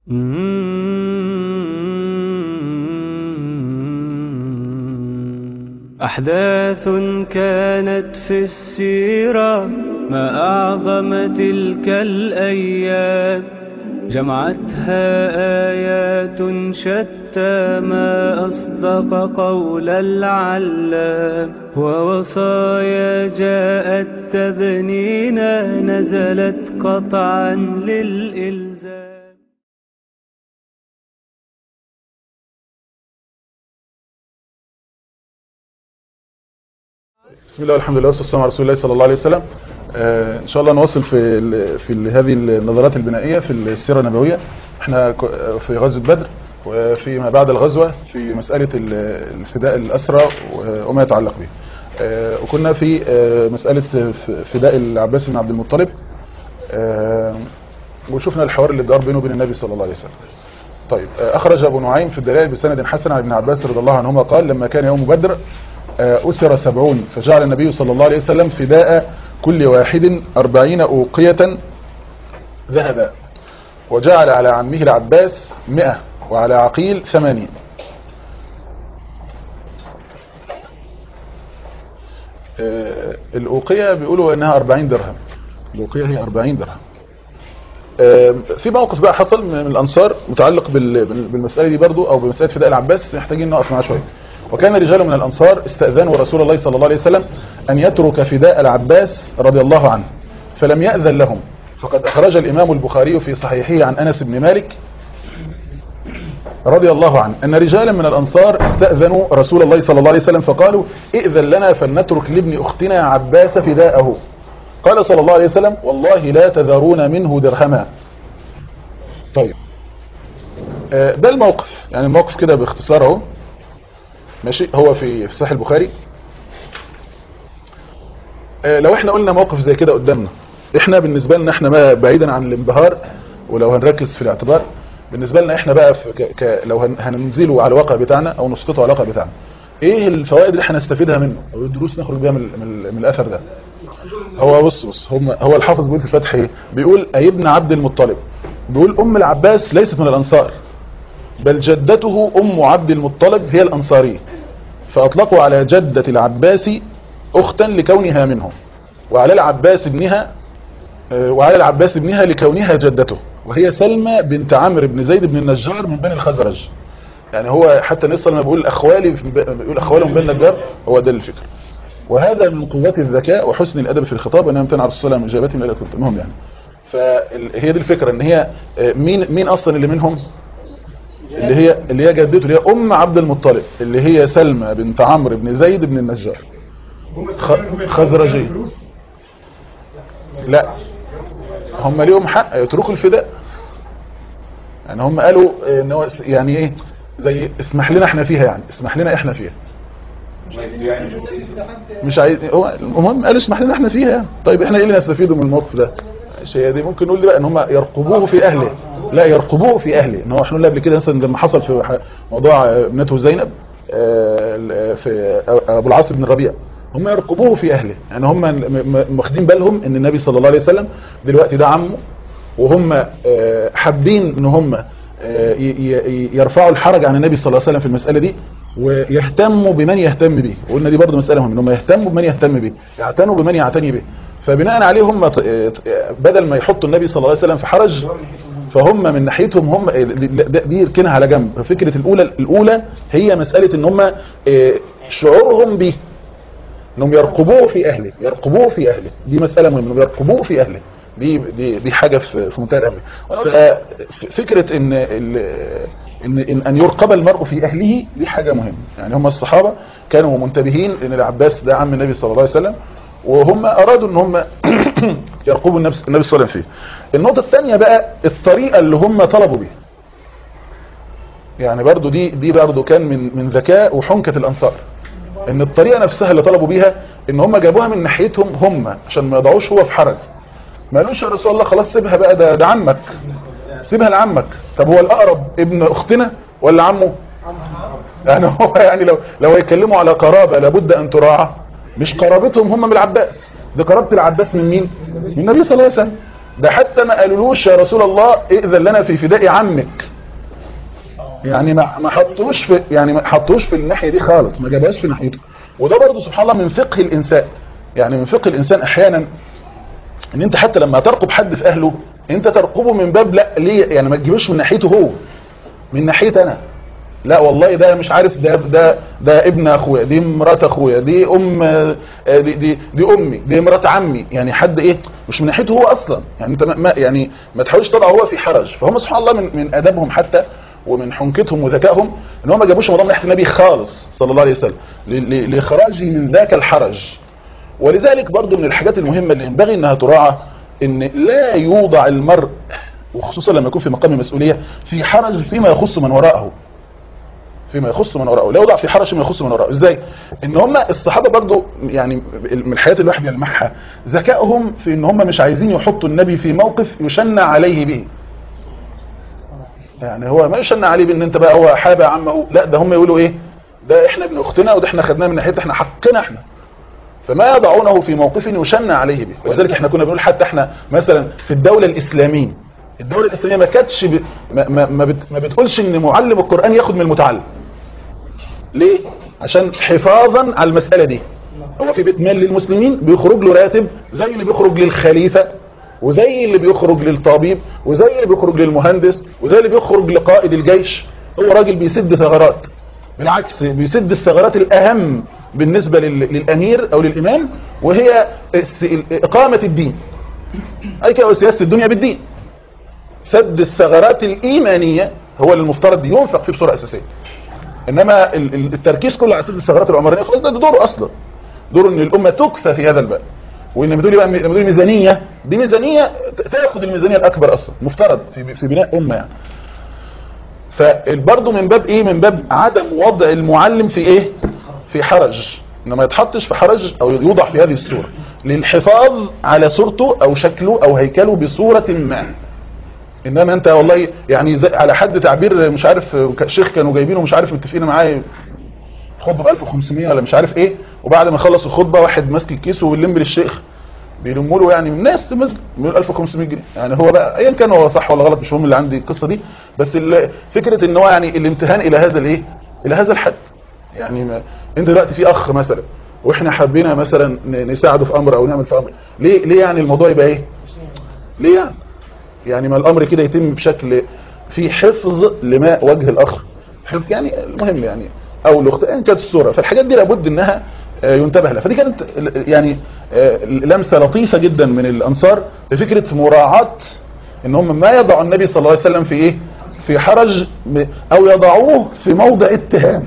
أحداث كانت في السيرة ما أعظم تلك الأيام جمعتها آيات شتى ما أصدق قول العلام ووصايا جاءت تبنينا نزلت قطعا للإلزام بسم الله والحمد لله والصلاه والسلام على رسول الله صلى الله عليه وسلم آه ان شاء الله نواصل في ال في ال هذه النظرات البنائيه في السيره النبويه احنا ك- في غزوه بدر وفيما بعد الغزوه في مساله ال- الفداء الاسرى وما يتعلق به آه وكنا في آه مساله ف- فداء العباس بن عبد المطلب آه وشفنا الحوار اللي دار بينه وبين النبي صلى الله عليه وسلم طيب آه، أخرج أبو نعيم في الدلائل بسند حسن عن ابن عباس رضي الله عنهما قال لما كان يوم بدر آه، أسر سبعون فجعل النبي صلى الله عليه وسلم فداء كل واحد أربعين أوقية ذهبا وجعل على عمه العباس مئة وعلى عقيل ثمانين آه، الأوقية بيقولوا إنها أربعين درهم الأوقية هي أربعين درهم في موقف بقى حصل من الانصار متعلق بال- بال- بالمساله دي برضو او بمساله فداء العباس محتاجين نقف معاه شويه وكان رجال من الانصار استاذنوا رسول الله صلى الله عليه وسلم ان يترك فداء العباس رضي الله عنه فلم ياذن لهم فقد اخرج الامام البخاري في صحيحه عن انس بن مالك رضي الله عنه ان رجالا من الانصار استاذنوا رسول الله صلى الله عليه وسلم فقالوا ائذن لنا فلنترك لابن اختنا عباس فداءه قال صلى الله عليه وسلم والله لا تذرون منه درهما طيب آه، ده الموقف يعني الموقف كده باختصار اهو ماشي هو في في صحيح البخاري آه، لو احنا قلنا موقف زي كده قدامنا احنا بالنسبه لنا احنا ما بعيدا عن الانبهار ولو هنركز في الاعتبار بالنسبه لنا احنا بقى في ك... ك... لو هن... هننزله على الواقع بتاعنا او نسقطه على الواقع بتاعنا ايه الفوائد اللي احنا نستفيدها منه او الدروس نخرج بيها من, من, من الاثر ده هو بص بص هم هو الحافظ بيقول في الفتح ايه بيقول اي ابن عبد المطلب بيقول ام العباس ليست من الانصار بل جدته ام عبد المطلب هي الانصاريه فاطلقوا على جده العباس اختا لكونها منهم وعلى العباس ابنها آه، وعلى العباس ابنها لكونها جدته وهي سلمى بنت عمرو بن زيد بن النجار من بني الخزرج يعني هو حتى النبي صلى الله عليه وسلم بيقول اخوالي بيقول اخوالهم بين النجار هو ده الفكر وهذا من قوات الذكاء وحسن الادب في الخطاب انها امتنع الرسول صلى الله عليه وسلم من اجابتهم الى كنت المهم يعني فهي دي الفكره ان هي آه، مين مين اصلا اللي منهم اللي هي اللي هي جدته اللي هي ام عبد المطلب اللي هي سلمى بنت عمرو بن زيد بن النجار خ- خزرجيه لا هم ليهم حق يتركوا الفداء يعني هم قالوا آه، ان هو س- يعني ايه زي اسمح لنا احنا فيها يعني اسمح لنا احنا فيها مش عايز هو المهم قالوا اسمح لنا احنا فيها يعني. طيب احنا ايه اللي نستفيده من الموقف ده الشيء دي ممكن نقول بقى ان هم يرقبوه في اهله لا يرقبوه في اهله ان هو احنا قلنا قبل كده مثلا لما حصل في ح- موضوع آه، ابنته زينب آه، ال- في ابو العاص بن الربيع هم يرقبوه في اهله يعني هم م- م- واخدين بالهم ان النبي صلى الله عليه وسلم دلوقتي ده عمه وهم آه، حابين ان هم آه، ي- ي- يرفعوا الحرج عن النبي صلى الله عليه وسلم في المسألة دي ويهتموا بمن يهتم به وقلنا دي برضه مسألة مهمة انهم يهتموا بمن يهتم به يعتنوا بمن يعتني به فبناء عليه هم ط- آه، بدل ما يحطوا النبي صلى الله عليه وسلم في حرج فهم من ناحيتهم هم دي يركنها على جنب فكرة الأولى الأولى هي مسألة ان هم آه، شعورهم به انهم يرقبوه في اهله يرقبوه في اهله دي مسألة مهمة انهم يرقبوه في اهله دي دي دي حاجة في في منتهى الأهمية ففكرة ان ال- ان ان ان يرقب المرء في اهله دي حاجة مهمة يعني هم الصحابة كانوا منتبهين ان العباس ده عم النبي صلى الله عليه وسلم وهم ارادوا ان هم يرقبوا النبي النبي صلى الله عليه وسلم فيه النقطة الثانية بقى الطريقة اللي هم طلبوا بيها يعني برضو دي دي برضو كان من من ذكاء وحنكة الانصار ان الطريقة نفسها اللي طلبوا بيها ان هم جابوها من ناحيتهم هم عشان ما يضعوش هو في حرج ما قالوش يا رسول الله خلاص سيبها بقى ده, ده عمك سيبها لعمك طب هو الاقرب ابن اختنا ولا عمه يعني هو يعني لو لو هيتكلموا على قرابه لابد ان تراعى مش قرابتهم هم من العباس دي قرابه العباس من مين من النبي صلى الله عليه وسلم ده حتى ما قالولوش يا رسول الله ائذن لنا في فداء عمك يعني ما ما حطوش في يعني ما حطوش في الناحيه دي خالص ما جابهاش في ناحيته وده برضه سبحان الله من فقه الانسان يعني من فقه الانسان احيانا ان انت حتى لما ترقب حد في اهله انت ترقبه من باب لا ليه يعني ما تجيبوش من ناحيته هو من ناحيتي انا لا والله ده مش عارف ده ده ده ابن اخويا دي مرات اخويا دي ام آه، دي دي, دي امي دي مرات عمي يعني حد ايه مش من ناحيته هو اصلا يعني انت ما- ما يعني ما تحاولش تضع هو في حرج فهم سبحان الله من من ادبهم حتى ومن حنكتهم وذكائهم ان هم ما جابوش موضوع من ناحيه النبي خالص صلى الله عليه وسلم ل- ل- لاخراجه من ذاك الحرج ولذلك برضو من الحاجات المهمة اللي ينبغي انها تراعى ان لا يوضع المرء وخصوصا لما يكون في مقام المسؤولية في حرج فيما يخص من وراءه فيما يخص من وراءه لا يوضع في حرج فيما يخص من وراءه ازاي ان هم الصحابة برضو يعني من الحياة الواحد يلمحها ذكائهم في ان هم مش عايزين يحطوا النبي في موقف يشنع عليه به يعني هو ما يشنع عليه بان انت بقى هو حابة عمه لا ده هم يقولوا ايه ده احنا ابن اختنا وده احنا خدناه من ناحيتنا احنا حقنا احنا فما يضعونه في موقف يشنع عليه به ولذلك احنا كنا بنقول حتى احنا مثلا في الدولة الإسلامية الدولة الإسلامية ما كانتش ب... ما, ما, ما, بت... ما بتقولش ان معلم القرآن ياخد من المتعلم ليه؟ عشان حفاظا على المسألة دي هو في بيت مال للمسلمين بيخرج له راتب زي اللي بيخرج للخليفة وزي اللي بيخرج للطبيب وزي اللي بيخرج للمهندس وزي اللي بيخرج لقائد الجيش هو راجل بيسد ثغرات بالعكس بيسد الثغرات الأهم بالنسبة لل- للأمير أو للإمام وهي الس- إقامة الدين أي كده سياسة الدنيا بالدين سد الثغرات الإيمانية هو اللي المفترض ينفق فيه بصورة أساسية إنما ال- ال- التركيز كله على سد الثغرات العمرانية خلاص ده ده دوره أصلا دوره إن الأمة تكفى في هذا الباب وإن لما تقولي بقى لما تقولي ميزانية دي ميزانية ت- تاخد الميزانية الأكبر أصلا مفترض في في بناء أمة يعني فبرضه من باب ايه من باب عدم وضع المعلم في ايه في حرج انه ما يتحطش في حرج او يوضع في هذه الصورة للحفاظ على صورته او شكله او هيكله بصورة ما انما انت والله يعني زي على حد تعبير مش عارف شيخ كانوا جايبينه مش عارف متفقين معاه خطبه ب 1500 ولا مش عارف ايه وبعد ما خلص الخطبه واحد ماسك الكيس وبيلم للشيخ بيلموا له يعني الناس مسجد من 1500 جنيه يعني هو بقى ايا كان هو صح ولا غلط مش مهم اللي عندي القصه دي بس ال- فكره ان هو يعني الامتهان الى هذا الايه الى هذا الحد يعني ما انت دلوقتي في اخ مثلا واحنا حابين مثلا ن- نساعده في امر او نعمل في امر ليه ليه يعني الموضوع يبقى ايه ليه يعني يعني ما الامر كده يتم بشكل في حفظ لماء وجه الاخ حفظ يعني المهم يعني او الاخت ان كانت الصوره فالحاجات دي لابد انها آه، ينتبه لها فدي كانت ال- يعني آه، لمسه لطيفه جدا من الانصار بفكره مراعاه ان هم ما يضعوا النبي صلى الله عليه وسلم في ايه في حرج م- او يضعوه في موضع اتهام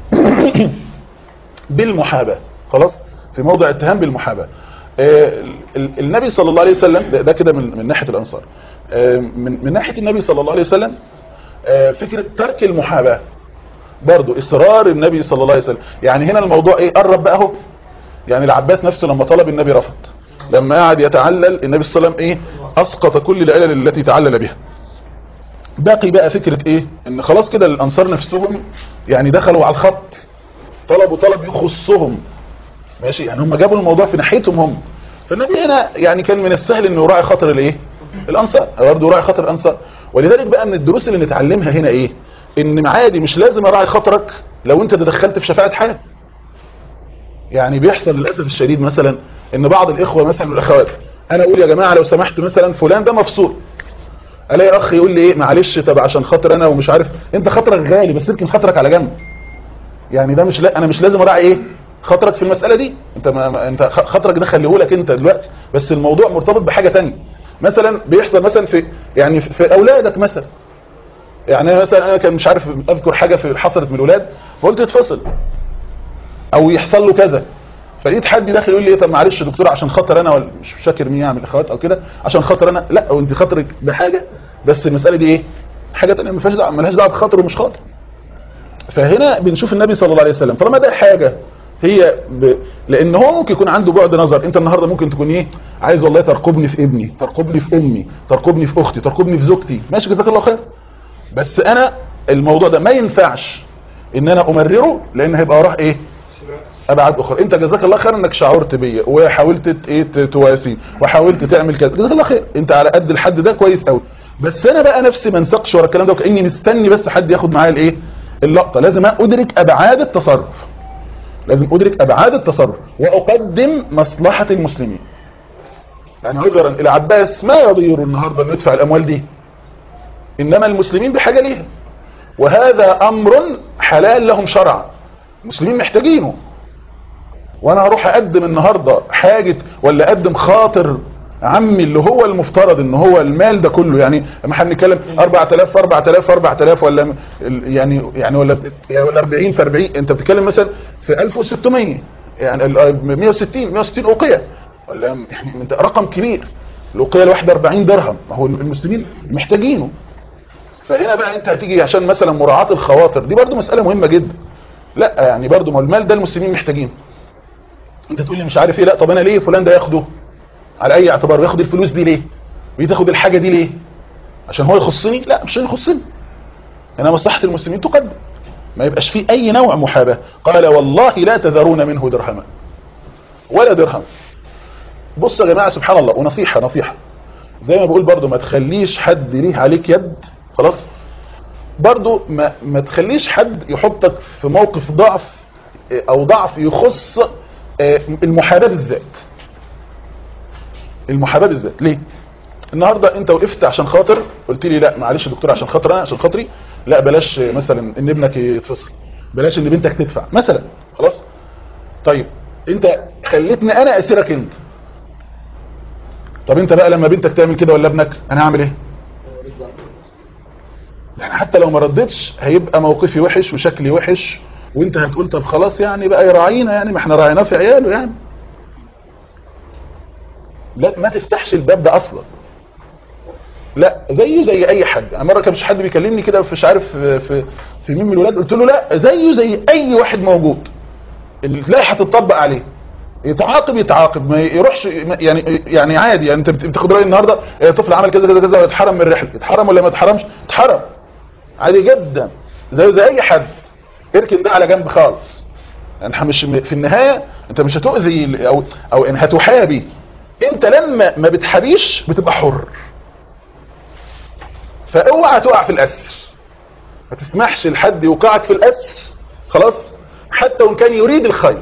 بالمحاباه خلاص في موضع اتهام بالمحاباه آه، ال- النبي صلى الله عليه وسلم ده, ده كده من, من ناحيه الانصار آه، من, من ناحيه النبي صلى الله عليه وسلم آه، فكره ترك المحاباه برضو اصرار النبي صلى الله عليه وسلم يعني هنا الموضوع ايه قرب بقى اهو يعني العباس نفسه لما طلب النبي رفض لما قعد يتعلل النبي صلى الله عليه وسلم ايه اسقط كل العلل التي تعلل بها باقي بقى فكرة ايه ان خلاص كده الانصار نفسهم يعني دخلوا على الخط طلبوا طلب يخصهم ماشي يعني هم جابوا الموضوع في ناحيتهم هم فالنبي هنا يعني كان من السهل انه يراعي خاطر الايه الانصار برضه يراعي خاطر الانصار ولذلك بقى من الدروس اللي نتعلمها هنا ايه ان عادي مش لازم اراعي خاطرك لو انت تدخلت في شفاعة حال يعني بيحصل للاسف الشديد مثلا ان بعض الاخوه مثلا والاخوات انا اقول يا جماعه لو سمحت مثلا فلان ده مفصول الاقي اخ يقول لي ايه معلش طب عشان خاطر انا ومش عارف انت خاطرك غالي بس اركن خاطرك على جنب يعني ده مش لا انا مش لازم اراعي ايه خاطرك في المساله دي انت ما ما- انت خ- خاطرك ده خليه لك انت دلوقتي بس الموضوع مرتبط بحاجه تانية مثلا بيحصل مثلا في يعني في- في اولادك مثلا يعني أنا مثلا انا كان مش عارف اذكر حاجه في حصلت من الاولاد فقلت اتفصل او يحصل له كذا فلقيت حد داخل يقول لي إيه، طب معلش يا دكتور عشان خاطر انا ولا مش فاكر مين يعني الاخوات او كده عشان خاطر انا لا وانت خاطرك بحاجه بس المساله دي ايه حاجه ثانيه ما فيهاش دعوه مالهاش دعوه بخاطر ومش خاطر فهنا بنشوف النبي صلى الله عليه وسلم طالما ده حاجه هي ب... لان هو ممكن يكون عنده بعد نظر انت النهارده ممكن تكون ايه عايز والله ترقبني في ابني ترقبني في امي ترقبني في اختي ترقبني في زوجتي ماشي جزاك الله خير بس انا الموضوع ده ما ينفعش ان انا امرره لان هيبقى وراه ايه ابعاد اخرى انت جزاك الله خير انك شعرت بيا وحاولت ت- ايه ت- تواسي وحاولت تعمل كذا جزاك الله خير انت على قد الحد ده كويس قوي بس انا بقى نفسي ما انسقش ورا الكلام ده وكاني مستني بس حد ياخد معايا الايه اللقطه لازم ادرك ابعاد التصرف لازم ادرك ابعاد التصرف واقدم مصلحه المسلمين يعني نظرا الى عباس ما يضير النهارده انه يدفع الاموال دي انما المسلمين بحاجه ليها وهذا امر حلال لهم شرعا المسلمين محتاجينه وانا هروح اقدم النهارده حاجه ولا اقدم خاطر عمي اللي هو المفترض ان هو المال ده كله يعني لما احنا بنتكلم 4000 في 4000 في 4000 ولا م- ال- يعني يعني ولا يعني ولا 40 في 40 انت بتتكلم مثلا في 1600 يعني ال- 160 160 اوقيه ولا يعني انت رقم كبير الاوقيه الواحده 40 درهم ما هو المسلمين محتاجينه فهنا بقى انت هتيجي عشان مثلا مراعاه الخواطر دي برضو مساله مهمه جدا لا يعني برضو ما المال ده المسلمين محتاجينه انت تقول لي مش عارف ايه لا طب انا ليه فلان ده ياخده على اي اعتبار وياخد الفلوس دي ليه وياخد الحاجه دي ليه عشان هو يخصني لا مش عشان يخصني انا مصلحه المسلمين تقدم ما يبقاش فيه اي نوع محاباه قال والله لا تذرون منه درهما ولا درهم بصوا يا جماعه سبحان الله ونصيحه نصيحه زي ما بقول برضو ما تخليش حد ليه عليك يد خلاص برضو ما, ما تخليش حد يحطك في موقف ضعف اه، او ضعف يخص اه، المحاباة بالذات المحاباة بالذات ليه النهاردة انت وقفت عشان خاطر قلت لي لا معلش يا دكتور عشان خاطر انا عشان خاطري لا بلاش اه، مثلا ان ابنك يتفصل بلاش ان بنتك تدفع مثلا خلاص طيب انت خليتني انا اسيرك انت طب انت بقى لما بنتك تعمل كده ولا ابنك انا هعمل ايه يعني حتى لو ما ردتش هيبقى موقفي وحش وشكلي وحش وانت هتقول طب خلاص يعني بقى يراعينا يعني ما احنا راعيناه في عياله يعني لا ما تفتحش الباب ده اصلا لا زيه زي اي حد يعني مره كان مش حد بيكلمني كده مش عارف في في, في مين من الولاد قلت له لا زيه زي اي واحد موجود اللائحه تطبق عليه يتعاقب يتعاقب ما يروحش يعني يعني عادي يعني انت بتاخد راي النهارده طفل عمل كذا كذا كذا ويتحرم من الرحله يتحرم ولا ما يتحرمش اتحرم عادي جدا زيه زي اي حد اركن ده على جنب خالص يعني احنا مش في النهايه انت مش هتؤذي ال- او او ان هتحابي انت لما ما بتحابيش بتبقى حر فاوعى تقع في الاسر ما تسمحش لحد يوقعك في الاسر خلاص حتى وان كان يريد الخير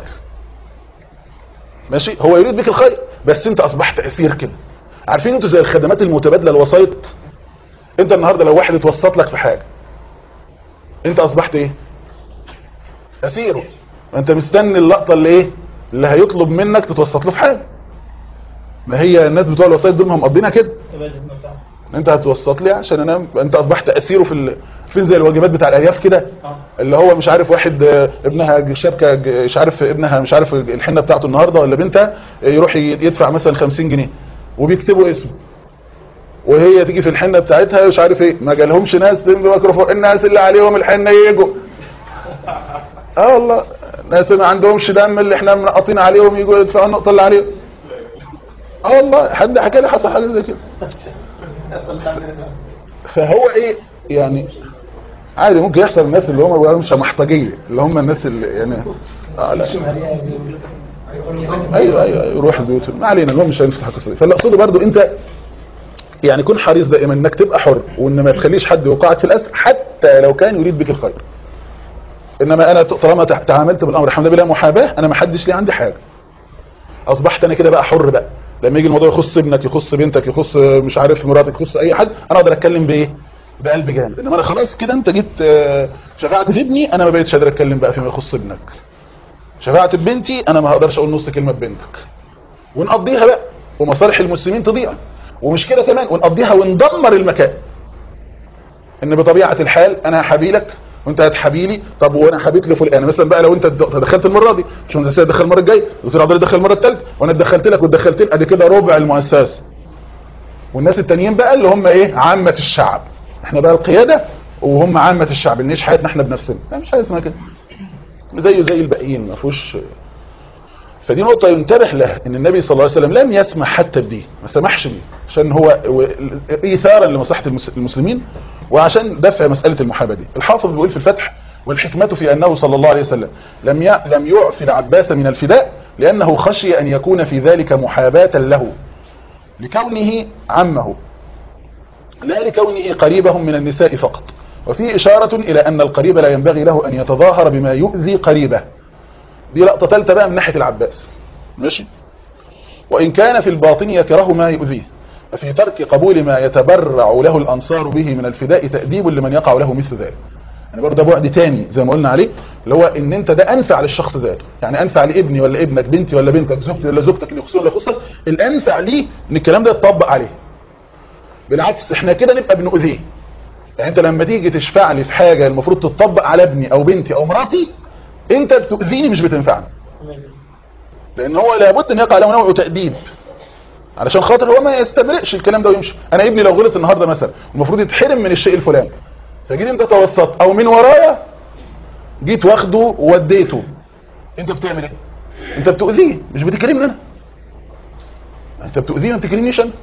ماشي هو يريد بك الخير بس انت اصبحت اسير كده عارفين انتوا زي الخدمات المتبادله الوسائط انت النهارده لو واحد اتوسط لك في حاجه انت اصبحت ايه اسيره انت مستني اللقطه اللي ايه اللي هيطلب منك تتوسط له في حاجه ما هي الناس بتوع الوسائط دول ما هم مقضينها كده انت هتوسط لي عشان انا انت اصبحت اسيره في ال... فين زي الواجبات بتاع الارياف كده اللي هو مش عارف واحد آه، ابنها شبكه ج- مش عارف ابنها مش عارف الحنه بتاعته النهارده ولا بنتها آه، يروح ي- يدفع مثلا 50 جنيه وبيكتبوا اسمه وهي تيجي في الحنه بتاعتها مش عارف ايه ما جالهمش ناس تمضي ميكروفون الناس اللي عليهم الحنه يجوا اه والله ناس ما عندهمش دم اللي احنا منقطين عليهم يجوا يدفعوا النقطه اللي عليهم اه والله حد حكى لي حصل حاجه زي كده فهو ايه يعني عادي ممكن يحصل الناس اللي هم بيقولوا مش محتاجيه اللي هم الناس اللي يعني آه لا ايوه ايوه ايوه روح البيوت ما علينا المهم مش هنفتح القصه دي فاللي اقصده برضو انت يعني كن حريص دائما انك تبقى حر وان ما تخليش حد يوقعك في الاسر حتى لو كان يريد بك الخير انما انا طالما تعاملت بالامر الحمد لله محاباه انا ما حدش لي عندي حاجه اصبحت انا كده بقى حر بقى لما يجي الموضوع يخص ابنك يخص بنتك يخص مش عارف مراتك يخص اي حد انا اقدر اتكلم بايه بقلب جامد انما انا خلاص كده انت جيت آه، شفعت في ابني انا ما بقتش قادر اتكلم بقى فيما يخص ابنك شفعت ببنتي انا ما هقدرش اقول نص كلمه ببنتك ونقضيها بقى ومصالح المسلمين تضيع ومش كده كمان ونقضيها وندمر المكان ان بطبيعه الحال انا هحابيلك وانت هتحابيلي طب وانا حبيت لفلان يعني مثلا بقى لو انت دخلت المره دي مش انت تدخل المره الجايه دكتور عبد الله دخل المره الثالثه وانا اتدخلت لك واتدخلت لك ادي كده ربع المؤسسه والناس التانيين بقى اللي هم ايه عامه الشعب احنا بقى القياده وهم عامه الشعب اللي نعيش حياتنا احنا بنفسنا لا مش حاجه اسمها كده زيه زي الباقيين ما فيهوش فدي نقطة ينتبه لها ان النبي صلى الله عليه وسلم لم يسمح حتى بدي ما سمحش بيه عشان هو و- ايثارا لمصلحة المس- المسلمين وعشان دفع مسألة المحاباة دي الحافظ بيقول في الفتح والحكمة في أنه صلى الله عليه وسلم لم لم يعفي العباس من الفداء لأنه خشي أن يكون في ذلك محاباة له لكونه عمه لا لكونه قريبهم من النساء فقط وفي إشارة إلى أن القريب لا ينبغي له أن يتظاهر بما يؤذي قريبه دي لقطة ثالثة بقى من ناحية العباس ماشي وإن كان في الباطن يكره ما يؤذيه ففي ترك قبول ما يتبرع له الأنصار به من الفداء تأديب لمن يقع له مثل ذلك يعني برضه ده بعد تاني زي ما قلنا عليه اللي هو ان انت ده انفع للشخص ذاته يعني انفع لابني ولا ابنك بنتي ولا بنتك زوجتي ولا زوجتك اللي يخصون ولا يخصك الانفع ليه ان الكلام ده يتطبق عليه بالعكس احنا كده نبقى بنؤذيه يعني انت لما تيجي تشفع لي في حاجه المفروض تطبق على ابني او بنتي او مراتي انت بتؤذيني مش بتنفعني لان هو لابد ان يقع له نوع تاديب علشان خاطر هو ما يستبرئش الكلام ده ويمشي انا ابني لو غلط النهارده مثلا المفروض يتحرم من الشيء الفلاني فجيت انت توسطت او من ورايا جيت واخده ووديته انت بتعمل ايه انت بتؤذيه مش بتكلمني انا انت بتؤذيه ما بتكلمنيش انا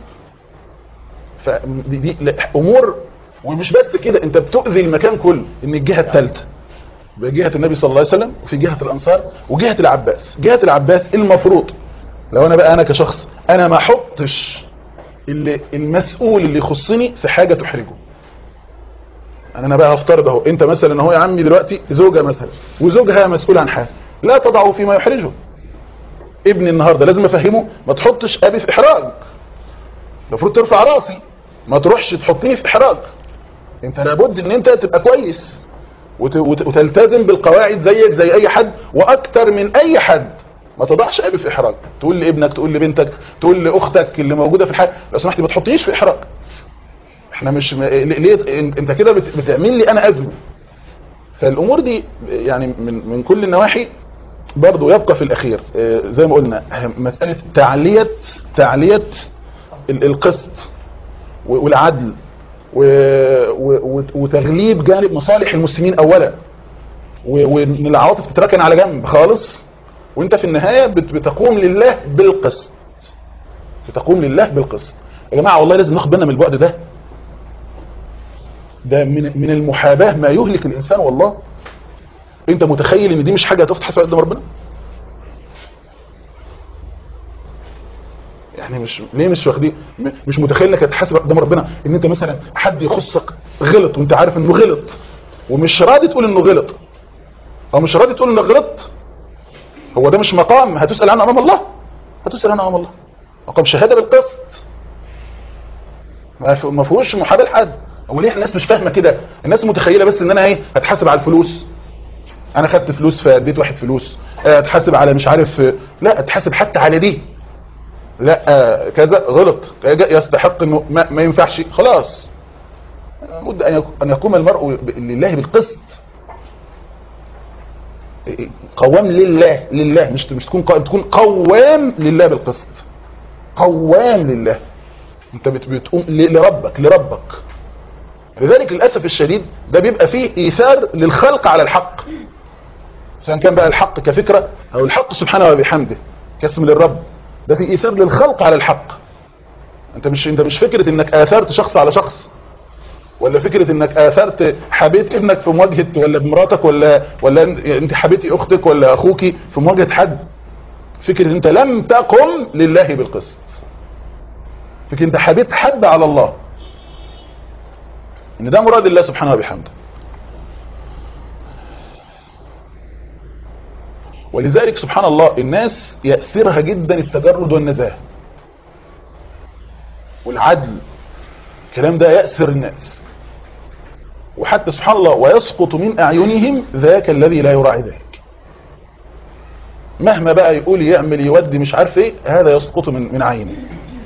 فدي دي امور ومش بس كده انت بتؤذي المكان كله ان الجهه الثالثه بجهه النبي صلى الله عليه وسلم وفي جهه الانصار وجهه العباس جهه العباس المفروض لو انا بقى انا كشخص انا ما احطش اللي المسؤول اللي يخصني في حاجه تحرجه انا بقى هفترض اهو انت مثلا اهو يا عمي دلوقتي زوجه مثلا وزوجها مسؤول عن حاجه لا تضعه فيما يحرجه ابني النهارده لازم افهمه ما تحطش ابي في احراج المفروض ترفع راسي ما تروحش تحطني في احراج انت لابد ان انت تبقى كويس وت... وت... وتلتزم بالقواعد زيك زي اي حد واكتر من اي حد ما تضعش ابي في احراج تقول لابنك تقول لبنتك تقول لاختك اللي موجوده في الحاجه لو سمحتي ما تحطنيش في احراج احنا مش م... ليه انت كده بت... بتعمل لي انا ازمه فالامور دي يعني من من كل النواحي برضه يبقى في الاخير زي ما قلنا مساله تعليه تعليه القسط والعدل وتغليب جانب مصالح المسلمين اولا وان العواطف تتركن على جنب خالص وانت في النهايه بتقوم لله بالقسط بتقوم لله بالقسط يا جماعه والله لازم ناخد بالنا من البعد ده ده من من المحاباه ما يهلك الانسان والله انت متخيل ان دي مش حاجه هتقف تحاسب قدام ربنا يعني مش ليه مش واخدين مش متخيل انك هتحاسب قدام ربنا ان انت مثلا حد يخصك غلط وانت عارف انه غلط ومش راضي تقول انه غلط او مش راضي تقول انك غلط هو ده مش مقام هتسال عنه امام الله هتسال عنه امام الله مقام شهاده بالقسط ما فيهوش محاباه لحد هو ليه الناس مش فاهمه كده الناس متخيله بس ان انا ايه هتحاسب على الفلوس انا خدت فلوس فاديت واحد فلوس اتحاسب على مش عارف لا اتحاسب حتى على دي لا كذا غلط يستحق انه ما, ما ينفعش خلاص لابد ان يقوم المرء لله بالقسط قوام لله لله مش مش تكون قائم تكون قوام لله بالقسط قوام لله انت بتقوم لربك لربك لذلك للاسف الشديد ده بيبقى فيه ايثار للخلق على الحق سواء كان بقى الحق كفكره او الحق سبحانه وبحمده كاسم للرب ده في ايثار للخلق على الحق انت مش انت مش فكره انك اثرت شخص على شخص ولا فكره انك اثرت حبيت ابنك في مواجهه ولا بمراتك ولا ولا انت حبيتي اختك ولا اخوك في مواجهه حد فكره انت لم تقم لله بالقسط فكره انت حبيت حد على الله ان ده مراد الله سبحانه وبحمده ولذلك سبحان الله الناس يأسرها جدا التجرد والنزاهة والعدل الكلام ده يأسر الناس وحتى سبحان الله ويسقط من أعينهم ذاك الذي لا يراعي ذلك مهما بقى يقول يعمل يودي مش عارف ايه هذا يسقط من من عينه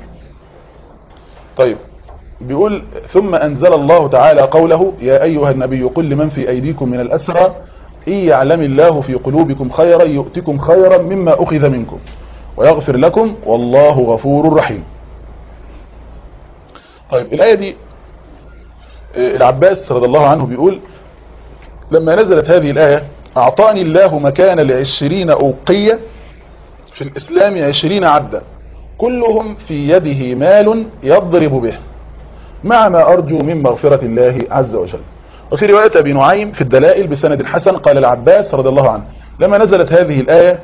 طيب بيقول ثم أنزل الله تعالى قوله يا أيها النبي قل لمن في أيديكم من الأسرى إن يعلم الله في قلوبكم خيرا يؤتكم خيرا مما أخذ منكم ويغفر لكم والله غفور رحيم طيب الآية دي العباس رضي الله عنه بيقول لما نزلت هذه الآية أعطاني الله مكان لعشرين أوقية في الإسلام عشرين عبدا كلهم في يده مال يضرب به مع ما أرجو من مغفرة الله عز وجل وفي رواية أبي نعيم في الدلائل بسند حسن قال العباس رضي الله عنه لما نزلت هذه الآية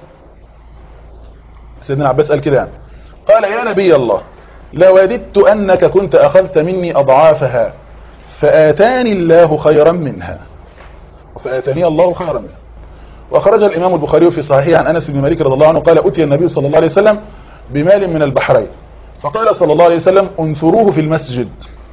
سيدنا العباس قال كده يعني قال يا نبي الله لوددت أنك كنت أخذت مني أضعافها فآتاني الله خيرا منها فآتاني الله خيرا منها وأخرج الإمام البخاري في صحيح عن أنس بن مالك رضي الله عنه قال أتي النبي صلى الله عليه وسلم بمال من البحرين فقال صلى الله عليه وسلم انثروه في المسجد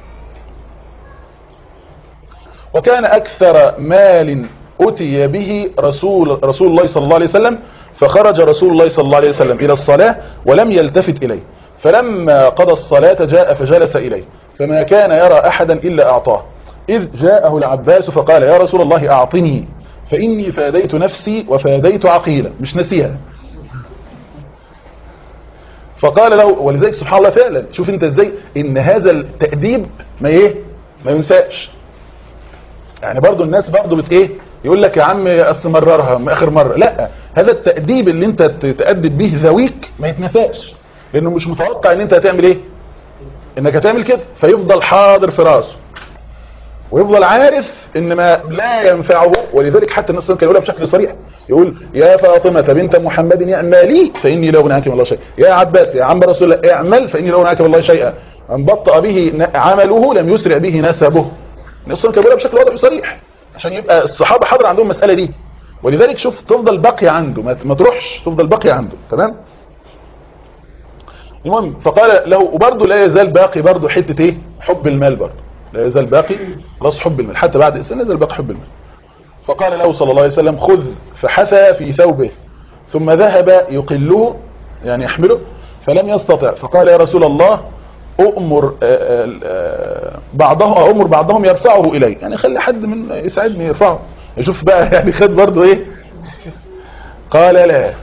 وكان أكثر مال أتي به رسول, رسول الله صلى الله عليه وسلم فخرج رسول الله صلى الله عليه وسلم إلى الصلاة ولم يلتفت إليه فلما قضى الصلاة جاء فجلس إليه فما كان يرى أحدا إلا أعطاه إذ جاءه العباس فقال يا رسول الله أعطني فإني فاديت نفسي وفاديت عقيلة مش نسيها فقال له ولذلك سبحان الله فعلا شوف انت ازاي ان هذا التأديب ما ايه ما ينساش يعني برضو الناس برضو بت ايه يقول لك يا عم اصل مررها اخر مرة لا هذا التأديب اللي انت تأدب به ذويك ما يتنساش لانه مش متوقع ان انت هتعمل ايه انك هتعمل كده فيفضل حاضر في راسه ويفضل عارف ان ما لا ينفعه ولذلك حتى الناس كان يقولها بشكل صريح يقول يا فاطمة بنت محمد اعملي فاني لا اغني عنك من الله شيئا يا عباس يا عم رسول الله اعمل فاني لا اغني عنك من الله شيئا ان بطأ به عمله لم يسرع به نسبه الناس كان يقولها بشكل واضح وصريح عشان يبقى الصحابة حاضر عندهم المسألة دي ولذلك شوف تفضل باقية عنده ما تروحش تفضل باقية عنده تمام المهم فقال له وبرضه لا يزال باقي برضه حتة ايه حب المال برضه لا يزال باقي خلاص حب المال حتى بعد السنة لا يزال باقي حب المال فقال له صلى الله عليه وسلم خذ فحثى في ثوبه ثم ذهب يقله يعني يحمله فلم يستطع فقال يا رسول الله أؤمر بعضهم أؤمر بعضهم يرفعه إلي يعني خلي حد من يساعدني يرفعه يشوف بقى يعني خد برضه ايه قال لا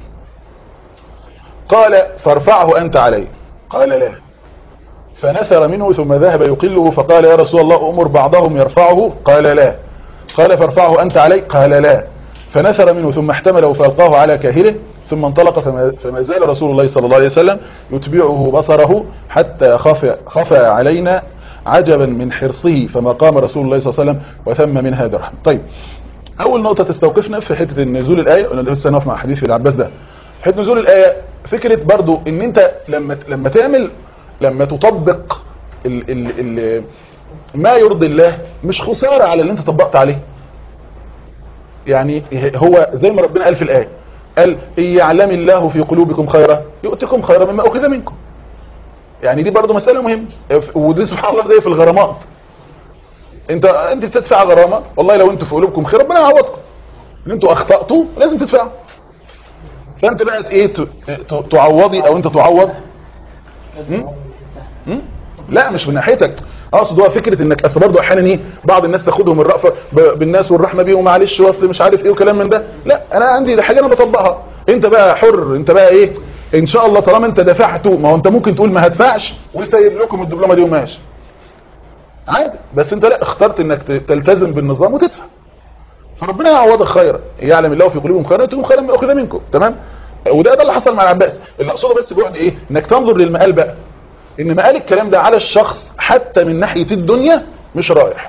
قال فارفعه أنت علي قال لا فنسر منه ثم ذهب يقله فقال يا رسول الله أمر بعضهم يرفعه قال لا قال فارفعه أنت علي قال لا فنثر منه ثم احتمله فألقاه على كاهله ثم انطلق فما, فما زال رسول الله صلى الله عليه وسلم يتبعه بصره حتى خفى, خفى علينا عجبا من حرصه فما قام رسول الله صلى الله عليه وسلم وثم منها درهم طيب أول نقطة تستوقفنا في حتة نزول الآية ولا لسه نقف مع حديث العباس ده حتة نزول الآية فكرة برضو ان انت لما لما تعمل لما تطبق ال ال ال ما يرضي الله مش خسارة على اللي انت طبقت عليه يعني هو زي ما ربنا قال في الآية قال إن يعلم الله في قلوبكم خيرا يؤتكم خيرا مما أخذ منكم يعني دي برضو مسألة مهمة ودي سبحان الله زي في الغرامات انت انت بتدفع غرامة والله لو انتوا في قلوبكم خير ربنا يعوضكم ان انتوا اخطأتوا لازم تدفعوا فانت بقى ايه تعوضي او انت تعوض م? م? لا مش من ناحيتك اقصد هو فكره انك اصل برضه احيانا ايه بعض الناس تاخدهم الرأفه بالناس والرحمه بيهم معلش وصل مش عارف ايه وكلام من ده لا انا عندي ده حاجه انا بطبقها انت بقى حر انت بقى ايه ان شاء الله طالما انت دفعته ما هو انت ممكن تقول ما هدفعش ويسيب لكم الدبلومه دي وماشي عادي بس انت لا اخترت انك تلتزم بالنظام وتدفع فربنا يعوضك خيرا يعلم الله في قلوبهم خيرا يؤتكم خيرا ما اخذ منكم تمام وده ده اللي حصل مع العباس اللي اقصده بس بعد ايه انك تنظر للمقال بقى ان مقال الكلام ده على الشخص حتى من ناحية الدنيا مش رايح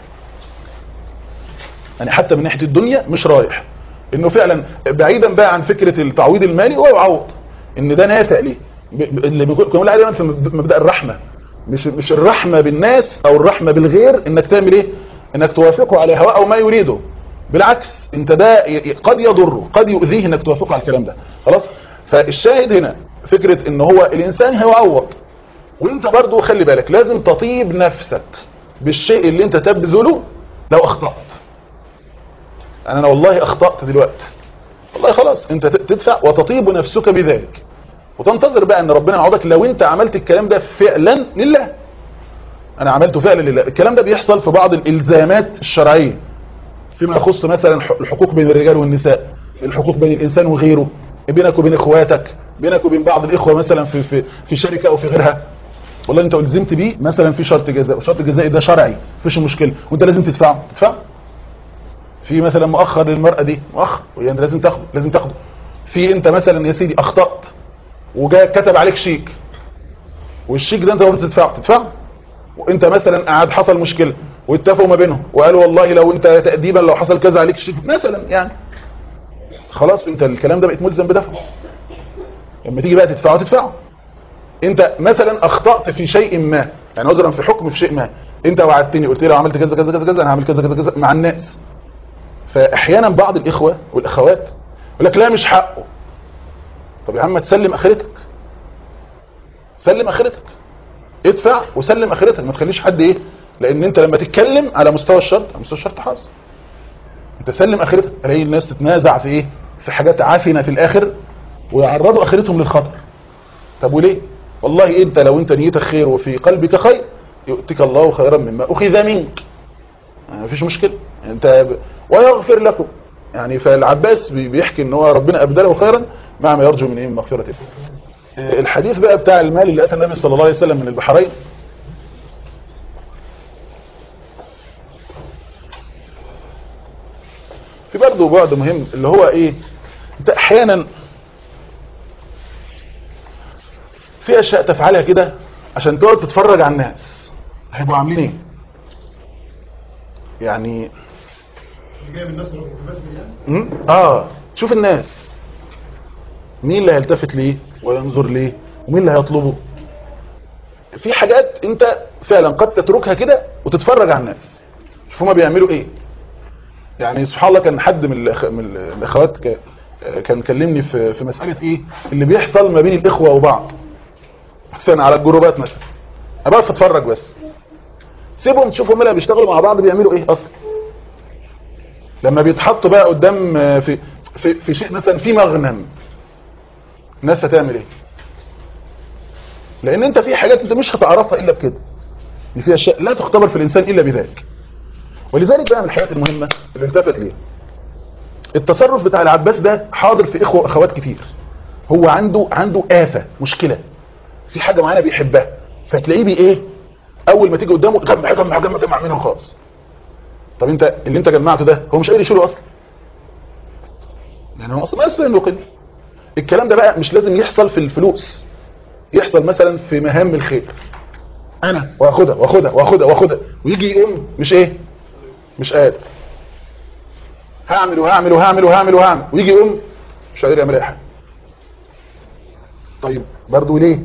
يعني حتى من ناحية الدنيا مش رايح انه فعلا بعيدا بقى عن فكرة التعويض المالي هو يعوض ان ده نافع ليه اللي بيقول دايما في مبدأ الرحمة مش مش الرحمة بالناس او الرحمة بالغير انك تعمل ايه انك توافقه على هواء او ما يريده بالعكس انت ده قد يضره قد يؤذيه انك توافقه على الكلام ده خلاص فالشاهد هنا فكرة ان هو الانسان هيعوض وانت برضو خلي بالك لازم تطيب نفسك بالشيء اللي انت تبذله لو اخطأت انا والله اخطأت دلوقتي والله خلاص انت تدفع وتطيب نفسك بذلك وتنتظر بقى ان ربنا يعوضك لو انت عملت الكلام ده فعلا لله انا عملته فعلا لله الكلام ده بيحصل في بعض الالزامات الشرعية فيما يخص مثلا الحقوق بين الرجال والنساء الحقوق بين الانسان وغيره بينك وبين اخواتك بينك وبين بعض الاخوة مثلا في, في, في شركة او في غيرها والله انت الزمت بيه مثلا في شرط جزاء وشرط الجزاء ده شرعي مفيش مشكله وانت لازم تدفعه تدفع في مثلا مؤخر للمرأة دي مؤخر وهي انت لازم تاخده لازم تاخده في انت مثلا يا سيدي اخطأت وجاء كتب عليك شيك والشيك ده انت المفروض تدفعه تدفعه وانت مثلا قاعد حصل مشكلة واتفقوا ما بينهم وقالوا والله لو انت تأديبا لو حصل كذا عليك شيء مثلا يعني خلاص انت الكلام ده بقيت ملزم بدفعه لما تيجي بقى تدفعه تدفعه انت مثلا اخطأت في شيء ما يعني عذرا في حكم في شيء ما انت وعدتني قلت لي لو عملت كذا كذا كذا كذا انا هعمل كذا كذا كذا مع الناس فاحيانا بعض الاخوه والاخوات يقول لك لا مش حقه طب يا عم تسلم اخرتك سلم اخرتك ادفع وسلم اخرتك ما تخليش حد ايه لان انت لما تتكلم على مستوى الشرط على مستوى الشرط حاصل انت سلم اخرتك الاقي الناس تتنازع في ايه في حاجات عافنه في الاخر ويعرضوا اخرتهم للخطر طب وليه والله انت لو انت نيتك خير وفي قلبك خير يؤتك الله خيرا مما اخذ منك ما فيش مشكله انت ب... ويغفر لكم يعني فالعباس بي- بيحكي ان هو ربنا ابدله خيرا مع ما يرجو من ايه من مغفرته آه، الحديث بقى بتاع المال اللي اتى النبي صلى الله عليه وسلم من البحرين في برضه بعد مهم اللي هو ايه انت احيانا في اشياء تفعلها كده عشان تقعد تتفرج على الناس هيبقوا عاملين ايه يعني جاي من الناس اللي في بس يعني مم؟ اه شوف الناس مين اللي هيلتفت ليه وينظر ليه ومين اللي هيطلبه في حاجات انت فعلا قد تتركها كده وتتفرج على الناس شوف هما بيعملوا ايه يعني سبحان الله كان حد من الأخ... من الاخوات ك... كان كلمني في في مساله ايه اللي بيحصل ما بين الاخوه وبعض مثلا على الجروبات مثلا انا بقف اتفرج بس سيبهم تشوفوا ملا بيشتغلوا مع بعض بيعملوا ايه اصلا لما بيتحطوا بقى قدام آه، في في في شيء مثلا في مغنم الناس هتعمل ايه لان انت في حاجات انت مش هتعرفها الا بكده ان في اشياء لا تختبر في الانسان الا بذلك ولذلك بقى من الحاجات المهمه اللي التفت ليها التصرف بتاع العباس ده حاضر في اخوه واخوات كتير هو عنده عنده آفة مشكلة في حاجة معينة بيحبها فتلاقيه بي ايه اول ما تيجي قدامه جمع جمع جمع جمع منهم خالص طب انت اللي انت جمعته ده هو مش قادر يشيله اصلا يعني هو اصلا اصلا انه قل الكلام ده بقى مش لازم يحصل في الفلوس يحصل مثلا في مهام الخير انا واخدها واخدها واخدها واخدها ويجي يقوم مش ايه مش قادر هعمل وهعمل وهعمل وهعمل وهعمل ويجي يقوم مش قادر يعمل اي حاجه طيب برضو ليه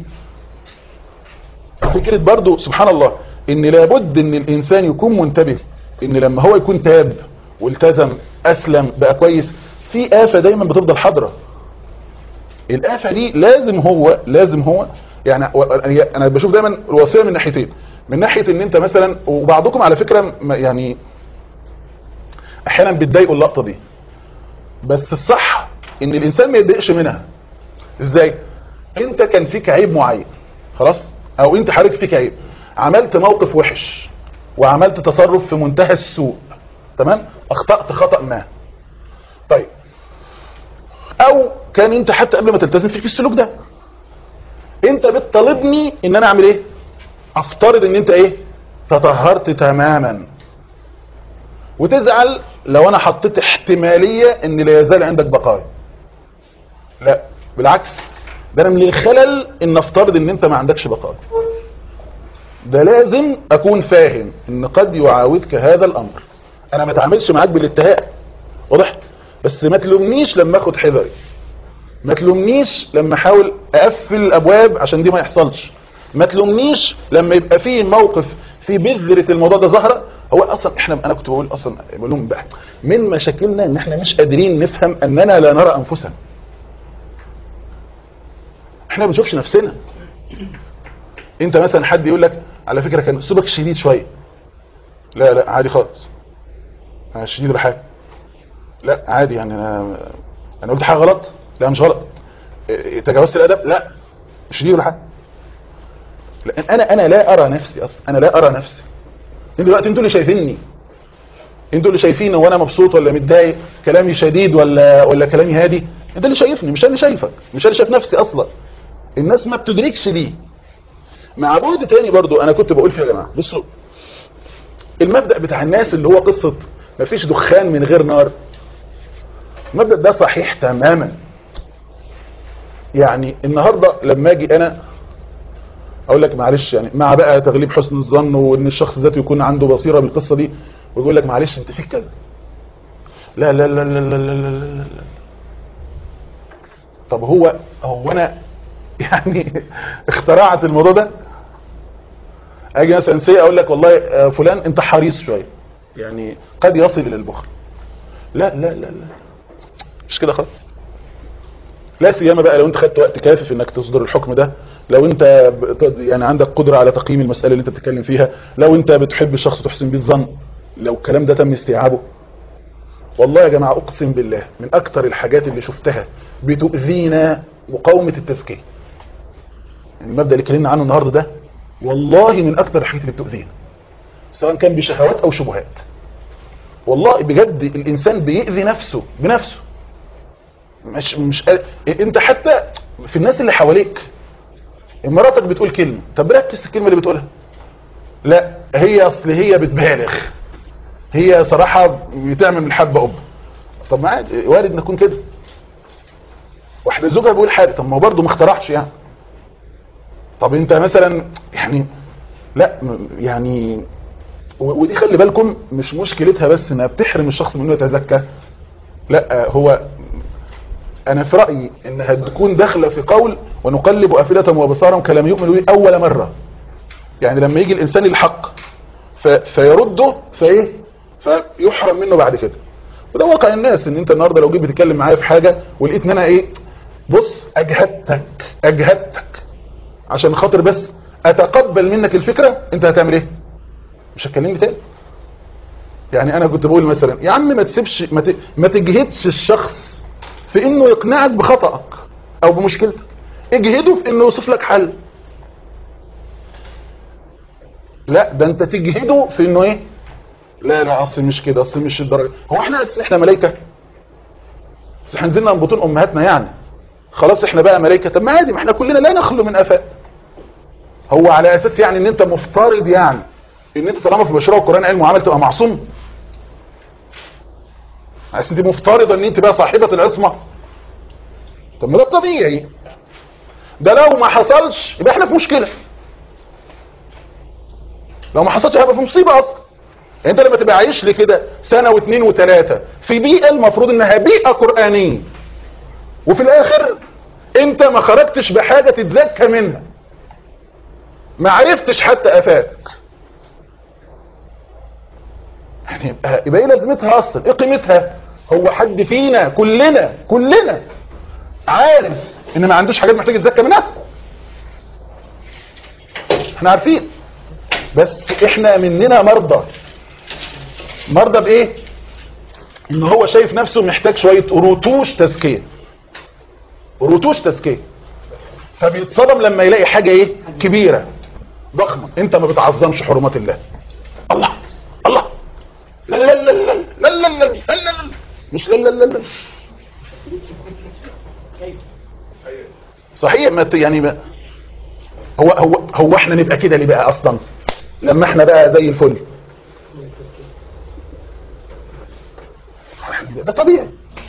فكرة برضو سبحان الله ان لابد ان الانسان يكون منتبه ان لما هو يكون تاب والتزم اسلم بقى كويس في آفة دايما بتفضل حاضرة الآفة دي لازم هو لازم هو يعني انا بشوف دايما الوصية من ناحيتين من ناحية ان انت مثلا وبعضكم على فكرة يعني احيانا بتضايقوا اللقطة دي بس الصح ان الانسان ما يتضايقش منها ازاي انت كان فيك عيب معين خلاص او انت حضرتك فيك عيب عملت موقف وحش وعملت تصرف في منتهى السوء تمام اخطأت خطأ ما طيب او كان انت حتى قبل ما تلتزم فيك السلوك ده انت بتطالبني ان انا اعمل ايه افترض ان انت ايه تطهرت تماما وتزعل لو انا حطيت احتمالية ان لا يزال عندك بقايا لا بالعكس ده انا من الخلل ان افترض ان انت ما عندكش بقايا ده لازم اكون فاهم ان قد يعاودك هذا الامر انا ما اتعاملش معاك بالاتهاء واضح بس ما تلومنيش لما اخد حذري ما تلومنيش لما احاول اقفل الابواب عشان دي ما يحصلش ما تلومنيش لما يبقى فيه موقف في بذرة الموضوع ده ظاهرة هو اصلا احنا انا كنت بقول اصلا بقول لهم بقى من مشاكلنا ان احنا مش قادرين نفهم اننا لا نرى انفسنا احنا ما بنشوفش نفسنا انت مثلا حد يقول لك على فكرة كان اسلوبك شديد شوية لا لا عادي خالص انا شديد ولا حاجه لا عادي يعني انا انا قلت حاجه غلط لا مش غلط إيه، تجاوزت الادب لا مش شديد ولا حاجه لان انا انا لا ارى نفسي اصلا انا لا ارى نفسي انتوا دلوقتي انتوا اللي شايفيني انتوا اللي شايفين وانا مبسوط ولا متضايق كلامي شديد ولا ولا كلامي هادي انت اللي شايفني مش انا اللي شايفك مش انا اللي شايف نفسي اصلا الناس ما بتدركش دي مع بعد تاني برضو انا كنت بقول فيه يا جماعه بصوا المبدأ بتاع الناس اللي هو قصة مفيش دخان من غير نار المبدأ ده صحيح تماما يعني النهاردة لما اجي انا اقول لك معلش يعني مع بقى تغليب حسن الظن وان الشخص ذاته يكون عنده بصيره بالقصه دي ويقول لك معلش انت فيك كذا لا لا لا لا لا لا لا لا لا طب هو هو انا يعني اخترعت الموضوع ده اجي مثلا سي اقول لك والله آه، فلان انت حريص شويه يعني قد يصل الى البخل لا لا لا لا مش كده خالص لا سيما بقى لو انت خدت وقت كافي في انك تصدر الحكم ده لو انت بت- يعني عندك قدرة على تقييم المسألة اللي انت بتتكلم فيها لو انت بتحب الشخص تحسن بيه الظن لو الكلام ده تم استيعابه والله يا جماعة اقسم بالله من اكتر الحاجات اللي شفتها بتؤذينا مقاومة التزكية يعني المبدأ اللي اتكلمنا عنه النهاردة ده والله من اكتر الحاجات اللي بتؤذينا سواء كان بشهوات او شبهات والله بجد الانسان بيأذي نفسه بنفسه مش مش انت حتى في الناس اللي حواليك مراتك بتقول كلمة طب ركز الكلمة اللي بتقولها لا هي اصل هي بتبالغ هي صراحة بتعمل من الحبة قبة طب ما عادي وارد نكون كده واحدة زوجها بيقول حاجة طب ما هو برضه ما اخترعش يعني طب انت مثلا يعني لا م- يعني و- ودي خلي بالكم مش مشكلتها بس انها بتحرم الشخص من انه يتزكى لا هو انا في رأيي انها تكون داخله في قول ونقلب افئدتهم وابصارهم كلام يؤمنوا به اول مرة يعني لما يجي الانسان الحق ف... فيرده فايه فيحرم منه بعد كده وده واقع الناس ان انت النهارده لو جيت بتتكلم معايا في حاجة ولقيت ان انا ايه بص اجهدتك اجهدتك عشان خاطر بس اتقبل منك الفكرة انت هتعمل ايه مش هتكلمني تاني يعني انا كنت بقول مثلا يا عم ما تسيبش ما, ت... ما تجهدش الشخص في انه يقنعك بخطأك او بمشكلتك اجهده في انه يوصف لك حل لا ده انت تجهده في انه ايه لا لا اصل مش كده اصل مش الدرجه هو احنا أصل احنا ملائكه بس احنا نزلنا من بطون امهاتنا يعني خلاص احنا بقى ملائكه طب ما عادي ما احنا كلنا لا نخلو من افات هو على اساس يعني ان انت مفترض يعني ان انت طالما في مشروع القران علم وعمل تبقى معصوم عشان انت مفترضه ان انت بقى صاحبه العصمه طب ما ده طبيعي ده لو ما حصلش يبقى احنا في مشكله لو ما حصلش هيبقى في مصيبه اصلا انت لما تبقى عايش لي كده سنه واثنين وثلاثه في بيئه المفروض انها بيئه قرانيه وفي الاخر انت ما خرجتش بحاجه تتزكى منها ما عرفتش حتى افاك يعني يبقى, يبقى ايه لازمتها اصلا ايه قيمتها هو حد فينا كلنا كلنا عارف ان ما عندوش حاجات محتاج يتزكى منها احنا عارفين بس احنا مننا مرضى مرضى بايه ان هو شايف نفسه محتاج شوية رتوش تزكية رتوش تزكية فبيتصدم لما يلاقي حاجة ايه كبيرة ضخمة انت ما بتعظمش حرمات الله الله الله لا لا لا لا لا لا لا لا لا لا مش لا لا لا لا صحيح ما ت- يعني ما هو هو هو احنا نبقى كده ليه بقى اصلا لما احنا بقى زي الفل ده طبيعي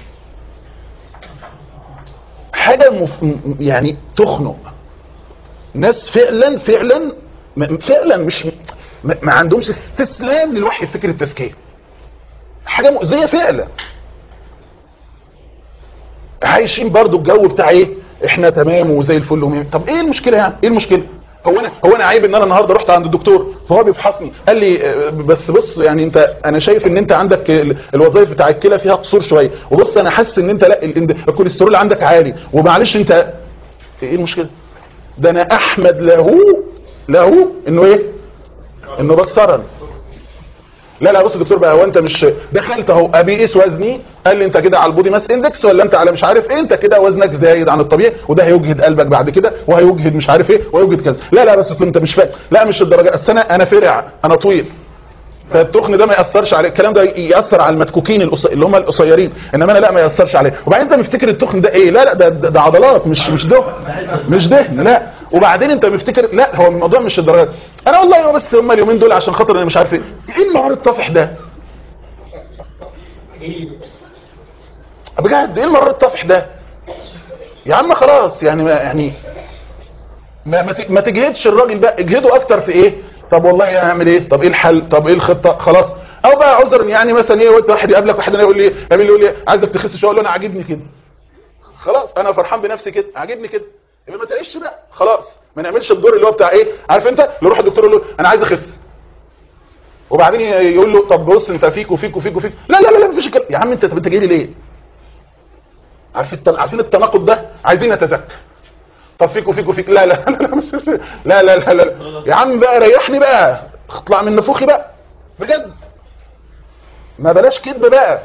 حاجة مف... م- يعني تخنق ناس فعلا فعلا م- فعلا مش ما ما عندهمش استسلام للوحي في فكرة التزكية حاجة مؤذية فعلا عايشين برضو الجو بتاع ايه احنا تمام وزي الفل ومين. طب ايه المشكلة يعني ايه المشكلة هو انا هو انا عيب ان انا النهارده رحت عند الدكتور فهو بيفحصني قال لي آه، بس بص يعني انت انا شايف ان انت عندك ال- الوظائف بتاع الكلى فيها قصور شويه وبص انا حاسس ان انت لا ال- الكوليسترول عندك عالي ومعلش انت ايه المشكله ده انا احمد له له انه ايه انه بصرني لا لا بص يا دكتور بقى هو انت مش دخلت اهو ابيقيس وزني قال لي انت كده على البودي ماس اندكس ولا انت على مش عارف ايه انت كده وزنك زايد عن الطبيعي وده هيجهد قلبك بعد كده وهيجهد مش عارف ايه وهيجهد كذا لا لا بس انت مش فاهم لا مش الدرجه اصل انا انا فرع انا طويل فالتخن ده ما ياثرش عليه الكلام ده ياثر على المتكوكين القص... اللي هم القصيرين انما انا لا ما ياثرش عليه وبعدين انت مفتكر التخن ده ايه لا لا ده, ده, ده عضلات مش مش دهن مش دهن لا وبعدين انت مفتكر لا هو الموضوع مش الدرجات انا والله هو بس هم اليومين دول عشان خاطر انا مش عارف ايه ايه المعار الطافح ده بجد ايه المرة الطفح ده يا عم خلاص يعني ما يعني ما ما ت- ما تجهدش الراجل بقى اجهده اكتر في ايه طب والله هعمل ايه طب ايه الحل طب ايه الخطه خلاص او بقى عذر يعني مثلا ايه وانت واحد يقابلك واحد يقول لي يقابل يقول لي عايزك تخس شويه اقول له انا عاجبني كده خلاص انا فرحان بنفسي كده عاجبني كده يبقى ما تعيش بقى خلاص ما نعملش الدور اللي هو بتاع ايه عارف انت اللي يروح الدكتور يقول له انا عايز اخس وبعدين يقول له طب بص انت فيك وفيك وفيك وفيك لا لا لا لا مفيش كده يا عم انت طب انت جاي لي ليه عارف الت- عارفين التناقض ده عايزين نتزكى طب فيك وفيك وفيك لا لا لا لا مش- مش- لا لا لا لا يا عم بقى ريحني بقى اطلع من نفوخي بقى بجد ما بلاش كذب بقى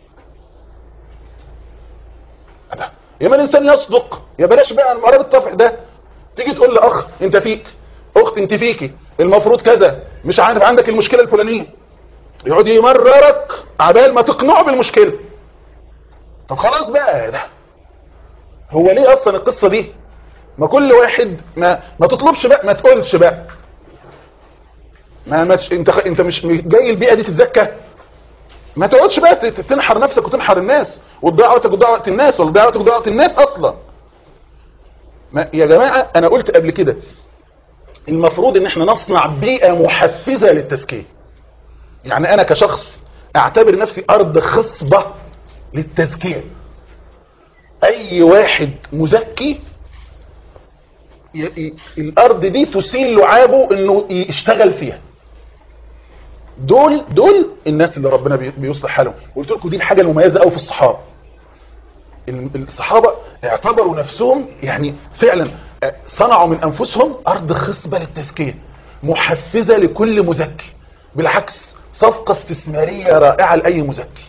أبا. يا ما الانسان يصدق يا بلاش بقى مرض الطفح ده تيجي تقول لاخ انت فيك اخت انت فيكي المفروض كذا مش عارف عندك المشكله الفلانيه يقعد يمررك عبال ما تقنعه بالمشكله طب خلاص بقى ده هو ليه اصلا القصه دي ما كل واحد ما ما تطلبش بقى ما تقولش بقى ما مش انت خ- انت مش جاي البيئه دي تتزكى ما تقعدش بقى ت- تنحر نفسك وتنحر الناس وتضيع وقتك وتضيع وقت الناس ولا تضيع وقتك وتضيع وقت الناس اصلا ما يا جماعه انا قلت قبل كده المفروض ان احنا نصنع بيئه محفزه للتزكيه يعني انا كشخص اعتبر نفسي ارض خصبه للتزكيه اي واحد مزكي ي- ي- الارض دي تسيل لعابه انه يشتغل فيها دول دول الناس اللي ربنا بي- بيصلح حالهم قلت لكم دي الحاجه المميزه قوي في الصحابه ال- الصحابه اعتبروا نفسهم يعني فعلا آه، صنعوا من انفسهم ارض خصبه للتزكيه محفزه لكل مزكي بالعكس صفقه استثماريه رائعه لاي مزكي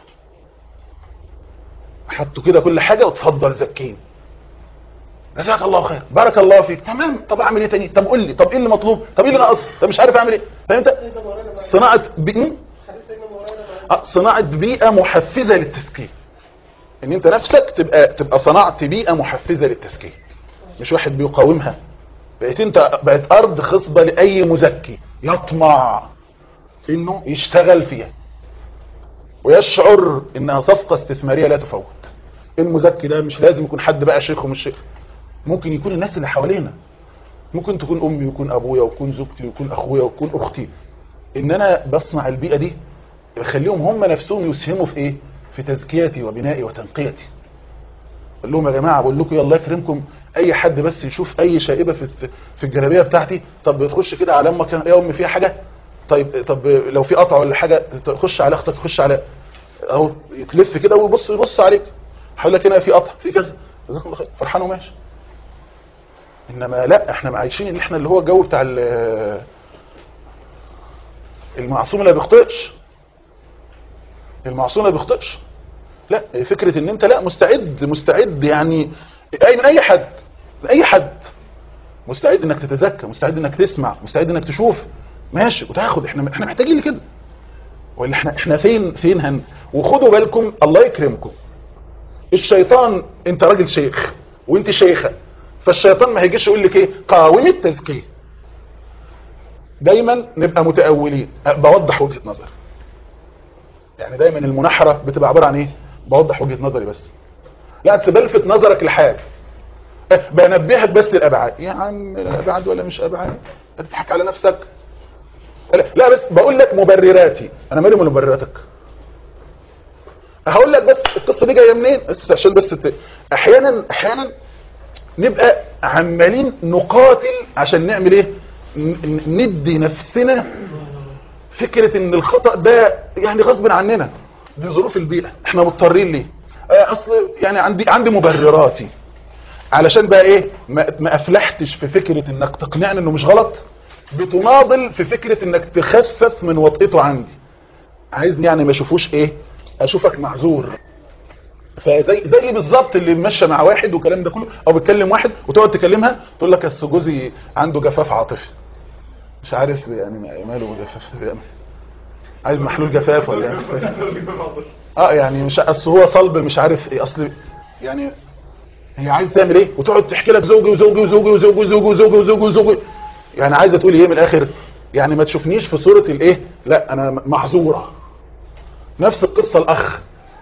حطوا كده كل حاجه وتفضل زكيني جزاك الله خير بارك الله فيك تمام طب اعمل ايه تاني طب قول لي طب ايه اللي مطلوب طب ايه اللي ناقص طب مش عارف اعمل ايه فهمت صناعه بيئه آه، صناعه بيئه محفزه للتزكيه ان انت نفسك تبقى تبقى صنعت بيئه محفزه للتزكيه مش واحد بيقاومها بقيت انت بقت ارض خصبه لاي مزكي يطمع انه يشتغل فيها ويشعر انها صفقه استثماريه لا تفوت المزكي ده مش لازم يكون حد بقى شيخ ومش شيخ ممكن يكون الناس اللي حوالينا ممكن تكون امي ويكون ابويا ويكون زوجتي ويكون اخويا ويكون اختي ان انا بصنع البيئه دي بخليهم هم نفسهم يسهموا في ايه في تزكيتي وبنائي وتنقيتي اقول لهم يا جماعه بقول لكم يلا يكرمكم اي حد بس يشوف اي شائبه في في الجلابيه بتاعتي طب تخش كده على امك يا امي فيها حاجه طيب طب لو في قطع ولا حاجه تخش على اختك تخش على اهو يتلف كده ويبص يبص عليك هقول لك هنا في قطع في كذا جزاكم الله خير فرحان وماشي انما لا احنا عايشين ان احنا اللي هو الجو بتاع ال- المعصوم اللي ما بيخطئش المعصوم ما بيخطئش لا فكرة ان انت لا مستعد مستعد يعني اي من اي حد من اي حد مستعد انك تتزكى مستعد انك تسمع مستعد انك تشوف ماشي وتاخد احنا احنا محتاجين لكده ولا احنا احنا فين فين هن وخدوا بالكم الله يكرمكم الشيطان انت راجل شيخ وانت شيخه فالشيطان ما هيجيش يقول لك ايه قاوم التزكيه دايما نبقى متأولين أه، بوضح وجهة نظر يعني دايما المناحرة بتبقى عبارة عن ايه بوضح وجهة نظري بس لا أصل بلفت نظرك لحاجة أه، بنبهك بس الابعاد يا عم لا ابعاد ولا مش ابعاد هتضحك على نفسك لا, لا بس بقول لك مبرراتي انا مالي من مبرراتك هقول لك بس القصه دي جايه منين بس عشان بس ت... احيانا احيانا نبقى عمالين نقاتل عشان نعمل ايه ن- ن- ندي نفسنا فكرة ان الخطأ ده يعني غصب عننا دي ظروف البيئة احنا مضطرين ليه آه، اصل يعني عندي عندي مبرراتي علشان بقى ايه ما, ما افلحتش في فكرة انك تقنعني انه مش غلط بتناضل في فكرة انك تخفف من وطئته عندي عايزني يعني ما اشوفوش ايه اشوفك معذور فزي زي بالظبط اللي ماشيه مع واحد والكلام ده كله او بتكلم واحد وتقعد تكلمها تقول لك اصل جوزي عنده جفاف عاطفي مش عارف يعني ماله جفاف بيعمل عايز محلول جفاف ولا يعني اه يعني مش اصل هو صلب مش عارف ايه اصل يعني هي عايز تعمل ايه وتقعد تحكي لك زوجي وزوجي وزوجي وزوجي وزوجي وزوجي وزوجي وزوجي يعني عايزه تقول ايه من الاخر يعني ما تشوفنيش في صوره الايه لا انا معذوره نفس القصه الاخ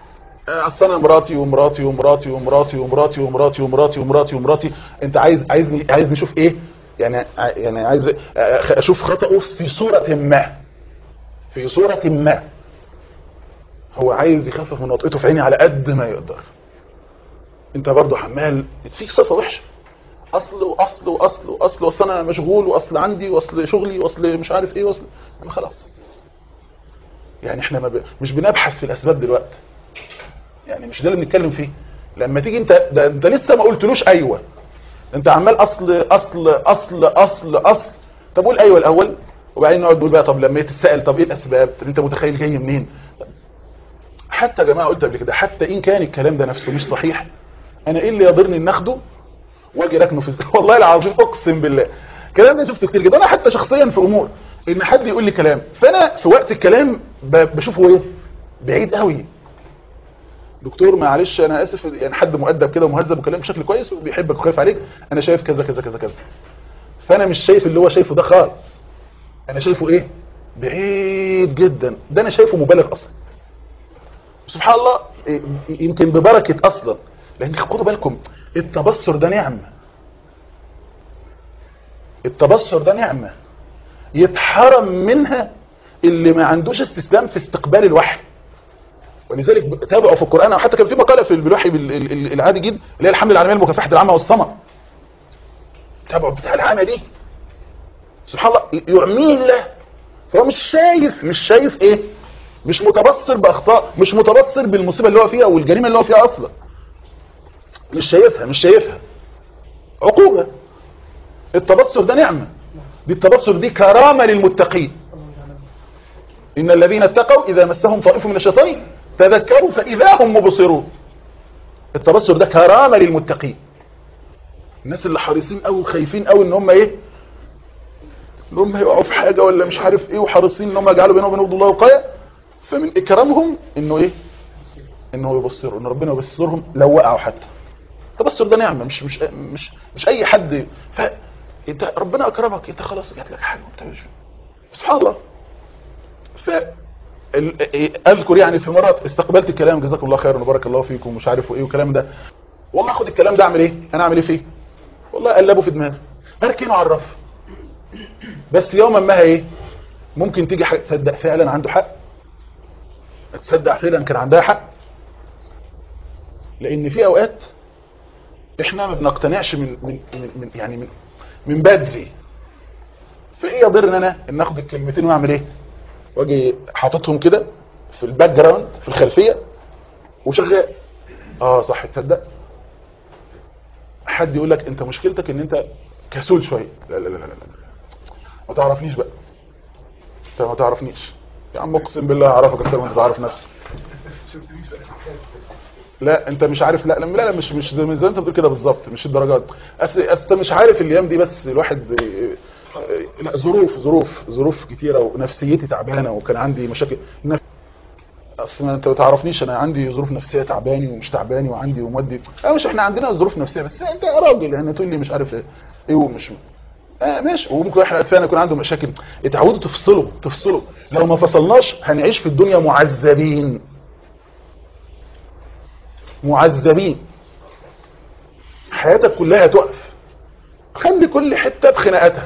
آه، اصل انا مراتي ومراتي ومراتي ومراتي ومراتي ومراتي ومراتي ومراتي ومراتي انت عايز عايزني عايز نشوف ايه يعني ع- يعني عايز آه، اشوف خطأه في صورة ما في صورة ما هو عايز يخفف من وطئته في عيني على قد ما يقدر انت برضو عمال فيك صفة وحشة اصل واصل واصل واصل واصل انا مشغول واصل عندي واصل شغلي واصل مش عارف ايه واصل أما خلاص يعني احنا ما ب... مش بنبحث في الاسباب دلوقتي يعني مش ده اللي بنتكلم فيه لما تيجي انت ده انت لسه ما قلتلوش ايوه انت عمال اصل اصل اصل اصل اصل طب قول ايوه الاول وبعدين نقعد نقول بقى طب لما تتسال طب ايه الاسباب طب انت متخيل جاي منين حتى يا جماعه قلت قبل كده حتى ان كان الكلام ده نفسه مش صحيح انا ايه اللي يضرني ان اخده واجي راكنه في والله العظيم اقسم بالله الكلام ده شفته كتير جدا انا حتى شخصيا في امور ان حد يقول لي كلام فانا في وقت الكلام ب- بشوفه ايه بعيد قوي دكتور معلش انا اسف يعني حد مؤدب كده ومهذب وكلام بشكل كويس وبيحبك وخايف عليك انا شايف كذا كذا كذا كذا فانا مش شايف اللي هو شايفه ده خالص انا شايفه ايه بعيد جدا ده انا شايفه مبالغ اصلا سبحان الله إيه، يمكن ببركة اصلا لان خدوا بالكم التبصر ده نعمة التبصر ده نعمة يتحرم منها اللي ما عندوش استسلام في استقبال الوحي ولذلك تابعوا في القرآن أو حتى كان في مقالة في الوحي بال- ال- ال- العادي جدا اللي هي الحملة العالمية لمكافحة العمى والصمم تابعوا بتاع العمى دي سبحان الله يعميه الله فهو مش شايف مش شايف ايه مش متبصر باخطاء مش متبصر بالمصيبه اللي هو فيها والجريمه اللي هو فيها اصلا مش شايفها مش شايفها عقوبه التبصر ده نعمه دي التبصر دي كرامه للمتقين ان الذين اتقوا اذا مسهم طائف من الشيطان تذكروا فاذا هم مبصرون التبصر ده كرامه للمتقين الناس اللي حريصين قوي وخايفين قوي ان هم ايه ان هم يقعوا في حاجه ولا مش عارف ايه وحريصين ان هم يجعلوا بينهم وبين الله وقايه فمن اكرامهم انه ايه انه يبصروا ان ربنا يبصرهم لو وقعوا حتى التبصر ده نعمه مش مش مش مش اي حد ف انت ربنا اكرمك انت خلاص جات لك حاجه انت مش سبحان الله ف ال- إيه- اذكر يعني في مرات استقبلت الكلام جزاكم الله خيرا وبارك الله فيكم ومش عارف ايه والكلام ده والله اخد الكلام ده اعمل ايه انا اعمل ايه فيه والله اقلبه في دماغي اركنه على الرف بس يوما ما ايه ممكن تيجي حاجه تصدق فعلا عنده حق تصدق فعلا كان عندها حق لان في اوقات احنا ما بنقتنعش من من من من- يعني من من بدري فايه يضر ان انا ان اخد الكلمتين واعمل ايه واجي حاططهم كده في الباك جراوند في الخلفيه وشغال اه صح تصدق حد يقول لك انت مشكلتك ان انت كسول شويه لا لا لا لا لا ما تعرفنيش بقى انت ما تعرفنيش يا عم اقسم بالله اعرفك اكتر من انت تعرف نفسك لا انت مش عارف لا لا لا مش مش زي ما زي ما انت بتقول كده بالظبط مش الدرجات اصل اصل انت مش عارف الايام دي بس الواحد اه، اه، لا ظروف ظروف ظروف كتيره ونفسيتي تعبانه وكان عندي مشاكل نف... اصل ما انت ما تعرفنيش انا عندي ظروف نفسيه تعباني ومش تعباني وعندي ومودي اه مش احنا عندنا ظروف نفسيه بس انت راجل يعني تقول لي مش عارف ايه ايه ومش آه ماشي وممكن احنا اطفالنا يكون عندهم مشاكل اتعودوا تفصلوا تفصلوا لو ما فصلناش هنعيش في الدنيا معذبين معذبين حياتك كلها تقف خلي كل حته بخناقاتها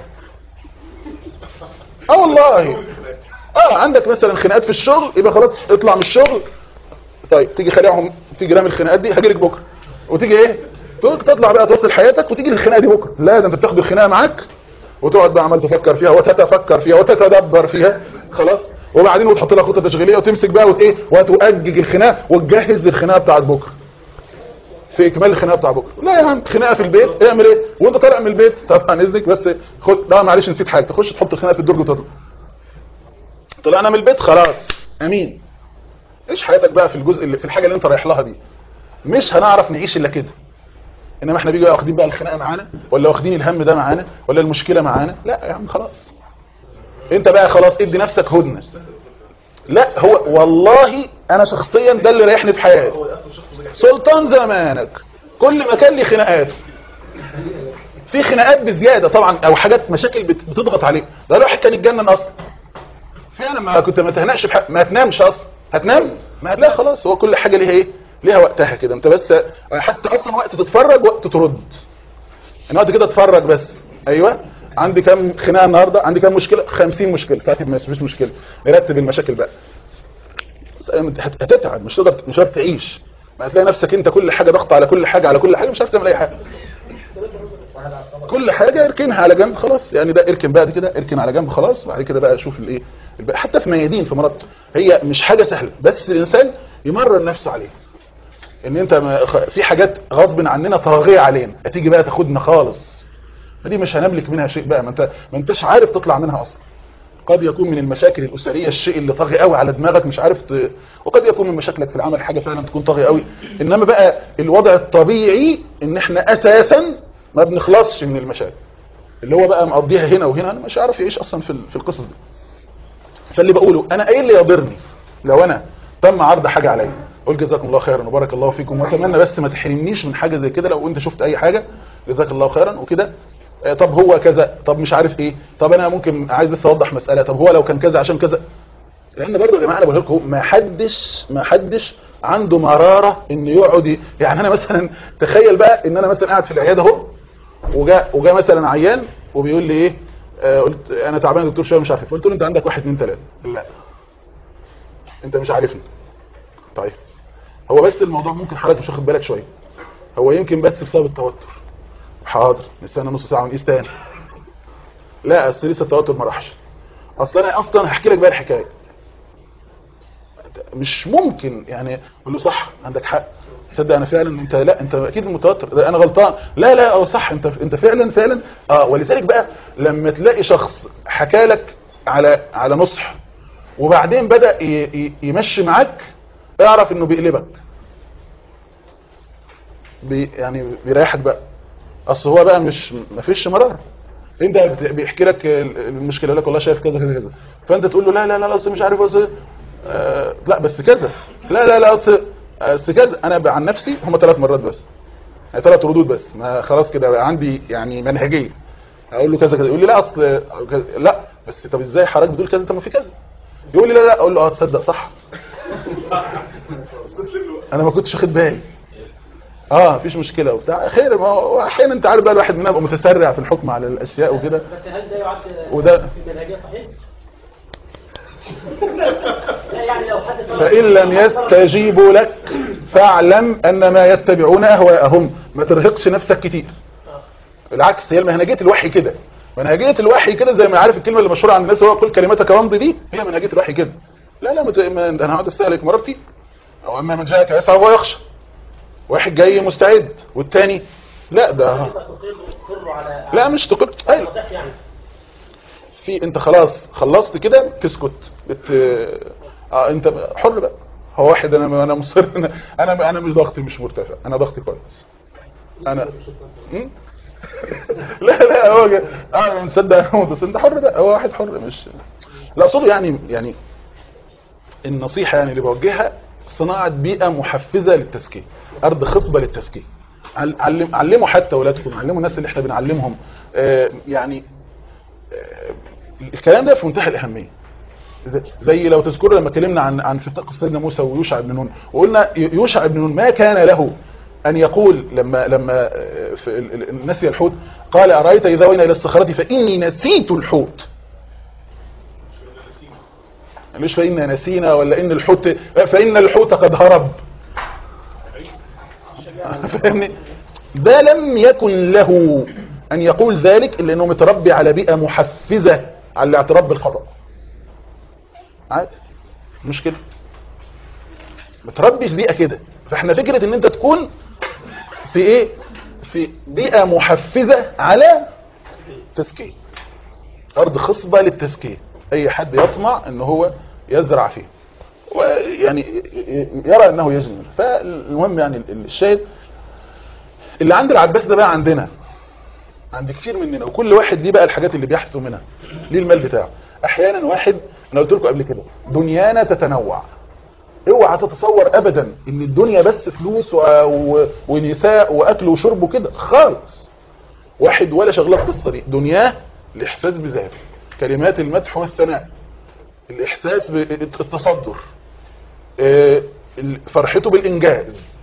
اه والله اه عندك مثلا خناقات في الشغل يبقى خلاص اطلع من الشغل طيب تيجي خليهم تيجي رامي الخناقات دي هجيلك بكره وتيجي ايه تطلع بقى توصل حياتك وتيجي للخناقه دي بكره لا ده انت بتاخد الخناقه معاك وتقعد بقى عمال تفكر فيها وتتفكر فيها وتتدبر فيها خلاص وبعدين وتحط لها خطه تشغيليه وتمسك بقى وت ايه وتؤجج الخناقه وتجهز للخناقه بتاعت بكره في اكمال الخناقه بتاع بكره لا يا عم خناقه في البيت اعمل ايه وانت طالع من البيت طبعا اذنك بس خد لا معلش نسيت حاجه تخش تحط الخناقه في الدرج وتطلع طلعنا من البيت خلاص امين عيش حياتك بقى في الجزء اللي في الحاجه اللي انت رايح لها دي مش هنعرف نعيش الا كده انما احنا بيجي واخدين بقى الخناقه معانا ولا واخدين الهم ده معانا ولا المشكله معانا لا يا عم خلاص انت بقى خلاص ادي نفسك هدنه لا هو والله انا شخصيا ده اللي ريحني في حياتي سلطان زمانك كل ما كان لي خناقاته في خناقات بزياده طبعا او حاجات مشاكل بت- بتضغط عليه ده الواحد كان يتجنن اصلا فعلا ما كنت ما تهنأش بحق ما تنامش اصلا هتنام ما لا خلاص هو كل حاجه ليها ايه ليها وقتها كده انت بس حتى اصلا وقت تتفرج وقت ترد ان وقت كده اتفرج بس ايوه عندي كام خناقه النهارده عندي كام مشكله 50 مشكله كاتب مش مش مشكله نرتب المشاكل بقى بس انت هت- هتتعب مش تقدر مش هتعرف تعيش ما هتلاقي نفسك انت كل حاجه ضغط على كل حاجه على كل حاجه مش عارف تعمل اي حاجه كل حاجه اركنها على جنب خلاص يعني ده اركن بقى كده اركن على جنب خلاص بعد كده بقى اشوف الايه الباقي. حتى في ميادين في مرض هي مش حاجه سهله بس الانسان يمرن نفسه عليها ان انت ما- خ- في حاجات غصب عننا طاغيه علينا هتيجي بقى تاخدنا خالص دي مش هنملك منها شيء بقى ما انت ما انتش عارف تطلع منها اصلا قد يكون من المشاكل الاسريه الشيء اللي طاغي قوي على دماغك مش عارف ت... وقد يكون من مشاكلك في العمل حاجه فعلا تكون طاغيه قوي انما بقى الوضع الطبيعي ان احنا اساسا ما بنخلصش من المشاكل اللي هو بقى مقضيها هنا وهنا انا مش عارف يعيش اصلا في ال- في القصص دي فاللي بقوله انا ايه اللي يضرني لو انا تم عرض حاجه عليا اقول جزاكم الله خيرا وبارك الله فيكم واتمنى بس ما تحرمنيش من حاجه زي كده لو انت شفت اي حاجه جزاك الله خيرا وكده آه، طب هو كذا طب مش عارف ايه طب انا ممكن عايز بس اوضح مساله طب هو لو كان كذا عشان كذا لان برضه يا جماعه انا بقول لكم ما حدش ما حدش عنده مراره انه يقعد ي- يعني انا مثلا تخيل بقى ان انا مثلا قاعد في العياده اهو وجاء وجاء مثلا عيان وبيقول لي ايه آه قلت انا تعبان يا دكتور شويه مش عارف إيه. قلت له انت عندك واحد اثنين ثلاثه لا انت مش عارفني طيب هو بس الموضوع ممكن حضرتك مش واخد بالك شويه هو يمكن بس بسبب التوتر حاضر نستنى نص ساعه ونقيس تاني لا اصل لسه التوتر ما راحش اصل انا اصلا هحكي لك بقى الحكايه مش ممكن يعني اقول له صح عندك حق تصدق انا فعلا انت لا انت اكيد متوتر ده انا غلطان لا لا اه صح انت انت فعلا فعلا اه ولذلك بقى لما تلاقي شخص حكى لك على على نصح وبعدين بدا ي- ي- يمشي معاك اعرف انه بيقلبك بي يعني بيريحك بقى اصل هو بقى مش مفيش مرار انت بت- بيحكي لك ال- المشكله يقول لك والله شايف كذا كذا كذا فانت تقول له لا لا لا اصل مش عارف اصل آه لا بس كذا لا لا لا اصل اصل كذا انا بقى عن نفسي هم ثلاث مرات بس يعني ثلاث ردود بس ما خلاص كده بقى عندي يعني منهجيه اقول له كذا كذا يقول لي لا اصل كذا. لا بس طب ازاي حضرتك بتقول كذا طب ما في كذا يقول لي لا لا اقول له اه تصدق صح انا ما كنتش واخد بالي اه مفيش مشكله وبتاع خير ما هو احيانا انت عارف بقى الواحد مننا يبقى متسرع في الحكم على الاشياء وكده بس هل ده يعد وده- في المنهجية صحيح؟ لا يعني لو حد فإن لم يستجيبوا لك فاعلم أن ما يتبعون أهواءهم ما ترهقش نفسك كتير بالعكس هي المنهجية الوحي كده منهجية الوحي كده زي ما عارف الكلمة اللي مشهورة عند الناس هو كل كلمتك وامضي دي هي منهجية الوحي كده لا لا مت... ما... انا هقعد استهلك مرارتي او اما من جاءك يسعى وهو يخشى واحد جاي مستعد والتاني لا ده تقر تقر على لا مش تقول ايوه صح يعني في انت خلاص خلصت كده تسكت بت... اه انت حر بقى هو واحد انا انا مصر انا انا, أنا مش ضغطي مش مرتفع انا ضغطي كويس انا م? لا لا هو جا- اه نصدق بس انت حر بقى هو واحد حر مش لا اقصده يعني يعني النصيحه يعني اللي بوجهها صناعه بيئه محفزه للتزكيه ارض خصبه للتزكيه عل- علم علموا حتى اولادكم علموا الناس اللي احنا بنعلمهم آه يعني الكلام ده في منتهى الأهمية زي- زي لو تذكروا لما اتكلمنا عن عن في قصه سيدنا موسى ويوشع بن نون وقلنا ي- يوشع بن نون ما كان له أن يقول لما لما آه، في ال- ال- نسي الحوت قال أرأيت إذا وإنا إلى الصخرة فإني نسيت الحوت مش فإنا نسينا ولا إن الحوت فإن الحوت قد هرب فاهمني ده لم يكن له أن يقول ذلك إلا أنه متربي على بيئة محفزة على الاعتراف بالخطأ عادي مشكلة متربي في بيئة كده فاحنا فكرة ان انت تكون في ايه في بيئة محفزة على تزكية ارض خصبة للتزكية اي حد يطمع ان هو يزرع فيه ويعني يرى انه يجني منه. فالمهم يعني الشاهد اللي عند العباس ده بقى عندنا عند كتير مننا وكل واحد ليه بقى الحاجات اللي بيحثوا منها ليه المال بتاعه احيانا واحد انا قلت لكم قبل كده دنيانا تتنوع اوعى تتصور ابدا ان الدنيا بس فلوس و... و... ونساء واكل وشرب وكده خالص واحد ولا شغله القصه دي دنياه الاحساس بذلك كلمات المدح والثناء الاحساس بالتصدر آه، فرحته بالانجاز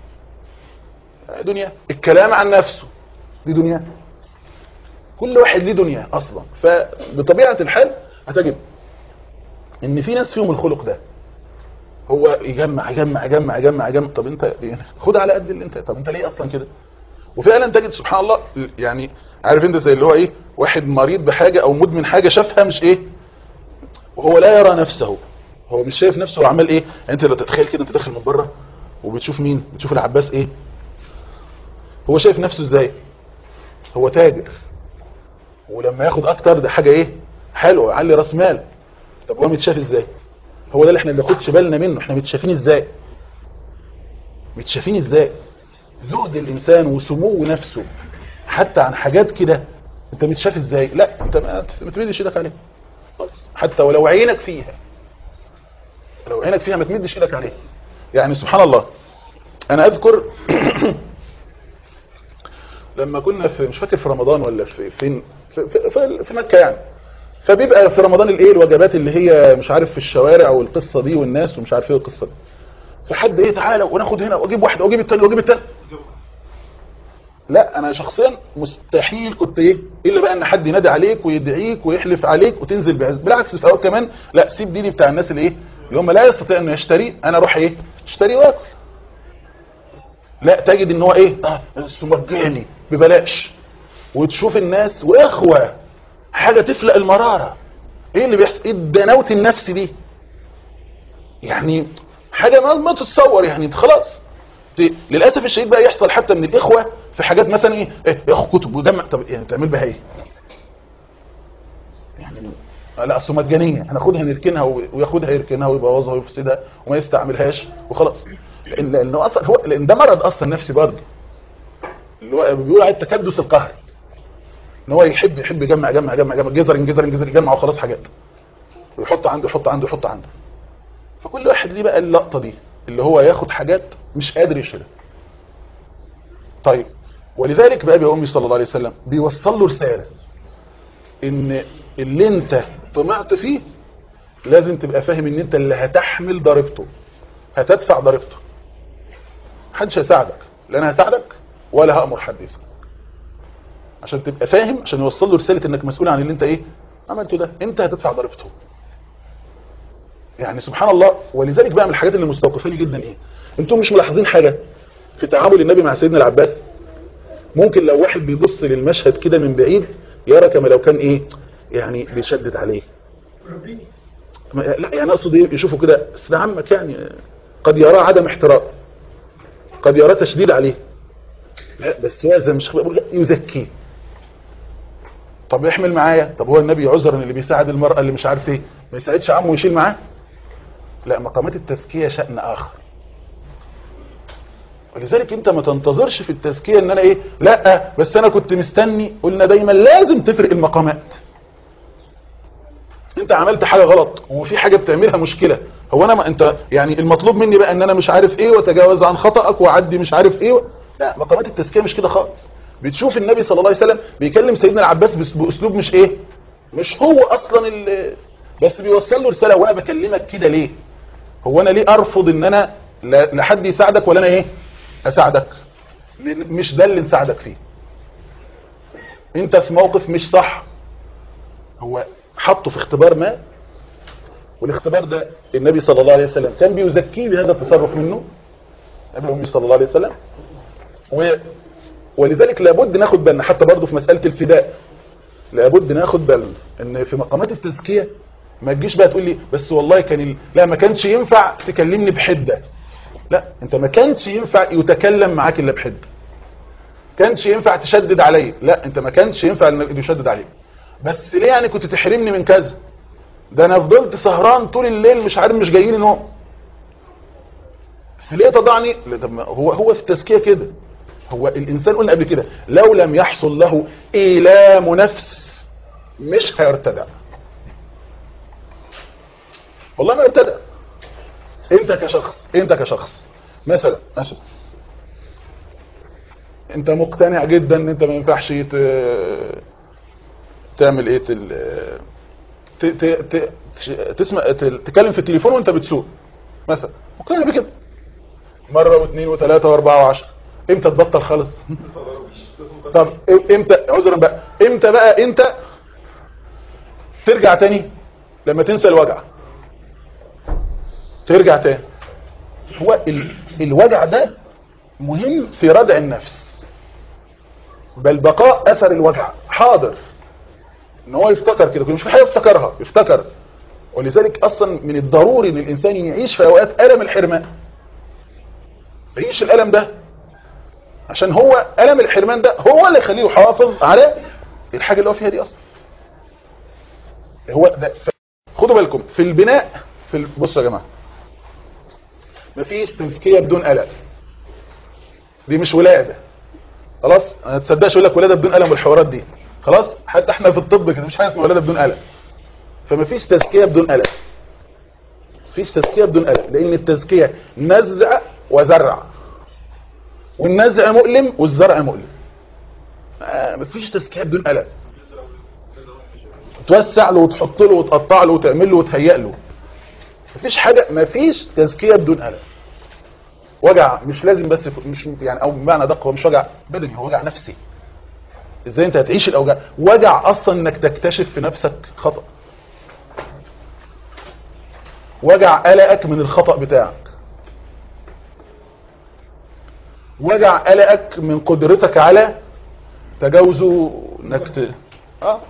دنيا الكلام عن نفسه دي دنيا كل واحد ليه دنيا اصلا فبطبيعه الحال هتجد ان في ناس فيهم الخلق ده هو يجمع يجمع يجمع يجمع يجمع طب انت خد على قد اللي انت طب انت ليه اصلا كده وفعلا تجد سبحان الله يعني عارف انت زي اللي هو ايه واحد مريض بحاجه او مدمن حاجه شافها مش ايه وهو لا يرى نفسه هو مش شايف نفسه هو عمال ايه انت لو تتخيل كده انت داخل من بره وبتشوف مين بتشوف العباس ايه هو شايف نفسه ازاي هو تاجر ولما ياخد اكتر ده حاجه ايه حلوه يعلي راس مال طب هو متشاف ازاي هو ده اللي احنا ما بناخدش بالنا منه احنا متشافين ازاي متشافين ازاي زهد الانسان وسمو نفسه حتى عن حاجات كده انت متشاف ازاي لا انت ما ما تمدش ايدك عليها خالص حتى ولو عينك فيها لو عينك فيها ما تمدش ايدك عليها يعني سبحان الله انا اذكر لما كنا في مش فاكر في رمضان ولا في فين في, في, في, في مكه يعني فبيبقى في رمضان الايه الوجبات اللي هي مش عارف في الشوارع والقصه دي والناس ومش عارف ايه القصه دي فحد ايه تعالى وناخد هنا واجيب واحد واجيب الثاني واجيب الثالث لا انا شخصيا مستحيل كنت ايه الا بقى ان حد ينادي عليك ويدعيك ويحلف عليك وتنزل بعز بالعكس في اوقات كمان لا سيب ديني بتاع الناس اللي ايه اللي هم لا يستطيع انه يشتري انا اروح ايه اشتري واكل لا تجد ان هو ايه اه مجاني ببلاش وتشوف الناس واخوه حاجه تفلق المراره ايه اللي بيحصل ايه الدناوه النفس دي يعني حاجه ما, ما تتصور يعني انت خلاص ت- للاسف الشديد بقى يحصل حتى من الاخوه في حاجات مثلا ايه ايه ياخد كتب وجمع طب يعني تعمل بها ايه يعني لا اصل مجانيه هناخدها نركنها و- وياخدها يركنها ويبوظها ويفسدها وما يستعملهاش وخلاص لان لانه اصلا هو لان ده مرض اصلا نفسي برضه اللي هو بيقول عليه التكدس القهري ان هو يحب يحب يجمع يجمع يجمع يجمع جزر جزر جزر يجمع وخلاص حاجات ويحط عنده يحط عنده يحط عنده فكل واحد ليه بقى اللقطه دي اللي هو ياخد حاجات مش قادر يشيلها طيب ولذلك بقى امي صلى الله عليه وسلم بيوصل له رساله ان اللي انت طمعت فيه لازم تبقى فاهم ان انت اللي هتحمل ضريبته هتدفع ضريبته محدش هيساعدك لا انا هساعدك ولا هامر حد يساعدك عشان تبقى فاهم عشان يوصل له رساله انك مسؤول عن اللي انت ايه عملته ده انت هتدفع ضريبته يعني سبحان الله ولذلك بقى من الحاجات اللي مستوقفاني جدا ايه انتم مش ملاحظين حاجه في تعامل النبي مع سيدنا العباس ممكن لو واحد بيبص للمشهد كده من بعيد يرى كما لو كان ايه يعني بيشدد عليه ما- لا يعني اقصد ايه يشوفوا كده أصل ده عمك يعني قد يراه عدم احترام قد يراه تشديد عليه لا بس هو زي مش بقول لا، يزكيه طب احمل معايا طب هو النبي عذرا اللي بيساعد المرأة اللي مش عارف ايه ما يساعدش عمه ويشيل معاه لا مقامات التزكية شأن آخر ولذلك انت ما تنتظرش في التزكية ان انا ايه لا بس انا كنت مستني قلنا دايما لازم تفرق المقامات انت عملت حاجة غلط وفي حاجة بتعملها مشكلة هو انا ما انت يعني المطلوب مني بقى ان انا مش عارف ايه واتجاوز عن خطأك واعدي مش عارف ايه لا مقامات التزكية مش كده خالص بتشوف النبي صلى الله عليه وسلم بيكلم سيدنا العباس بس- باسلوب مش ايه مش هو اصلا اللي بس بيوصل له رسالة وانا بكلمك كده ليه هو انا ليه ارفض ان انا لا لا حد يساعدك ولا انا ايه اساعدك لأن مش ده اللي نساعدك فيه انت في موقف مش صح هو حطه في اختبار ما والاختبار ده النبي صلى الله عليه وسلم كان بيزكيه بهذا التصرف منه النبي النبي صلى الله عليه وسلم و ولذلك لابد ناخد بالنا حتى برضه في مسألة الفداء لابد ناخد بالنا ان في مقامات التزكية ما تجيش بقى تقول لي بس والله كان ال... لا ما كانش ينفع تكلمني بحدة لا انت ما كانش ينفع يتكلم معاك الا بحدة كانش ينفع تشدد علي لا انت ما كانش ينفع انك يشدد عليك بس ليه يعني كنت تحرمني من كذا ده انا فضلت سهران طول الليل مش عارف مش جايين نوم في ليه تضعني لا، طب ما هو هو في التزكيه كده هو الانسان قلنا قبل كده لو لم يحصل له ايلام نفس مش هيرتدع والله ما يرتدع انت كشخص انت كشخص مثلا مثلا انت مقتنع جدا ان انت ما ينفعش ت- تعمل ايه تل... ت... ت... ت... تسمع ت... تتكلم في التليفون وانت بتسوق مثلا مقتنع بكده مرة واثنين وثلاثة واربعة وعشرة امتى تبطل خالص طب امتى عذرا بقى امتى بقى انت ترجع تاني لما تنسى الوجع ترجع تاني هو ال... الوجع ده مهم في ردع النفس بل بقاء اثر الوجع حاضر ان هو يفتكر كده مش في حاجه يفتكرها يفتكر ولذلك اصلا من الضروري ان الانسان يعيش في اوقات الم الحرمان يعيش الالم ده عشان هو الم الحرمان ده هو اللي يخليه يحافظ على الحاجه اللي هو فيها دي اصلا هو ده ف... خدوا بالكم في البناء في ال... بصوا يا جماعه مفيش تزكيه بدون الم دي مش ولاده خلاص ما تصدقش يقول لك ولاده بدون الم والحوارات دي خلاص حتى احنا في الطب كده مش حاجه اسمها ولاده بدون الم فمفيش تزكيه بدون الم مفيش تزكيه بدون الم لان التزكيه نزع وزرع والنزع مؤلم والزرع مؤلم آه مفيش تزكيه بدون الم توسع له وتحط له وتقطع له وتعمل له وتهيئ له مفيش حاجه مفيش تزكيه بدون الم وجع مش لازم بس مش يعني او بمعنى دقه هو مش وجع بدني هو وجع نفسي ازاي انت هتعيش الاوجاع وجع اصلا انك تكتشف في نفسك خطأ وجع قلقك من الخطأ بتاعك وجع قلقك من قدرتك على تجاوزه انك ت... اه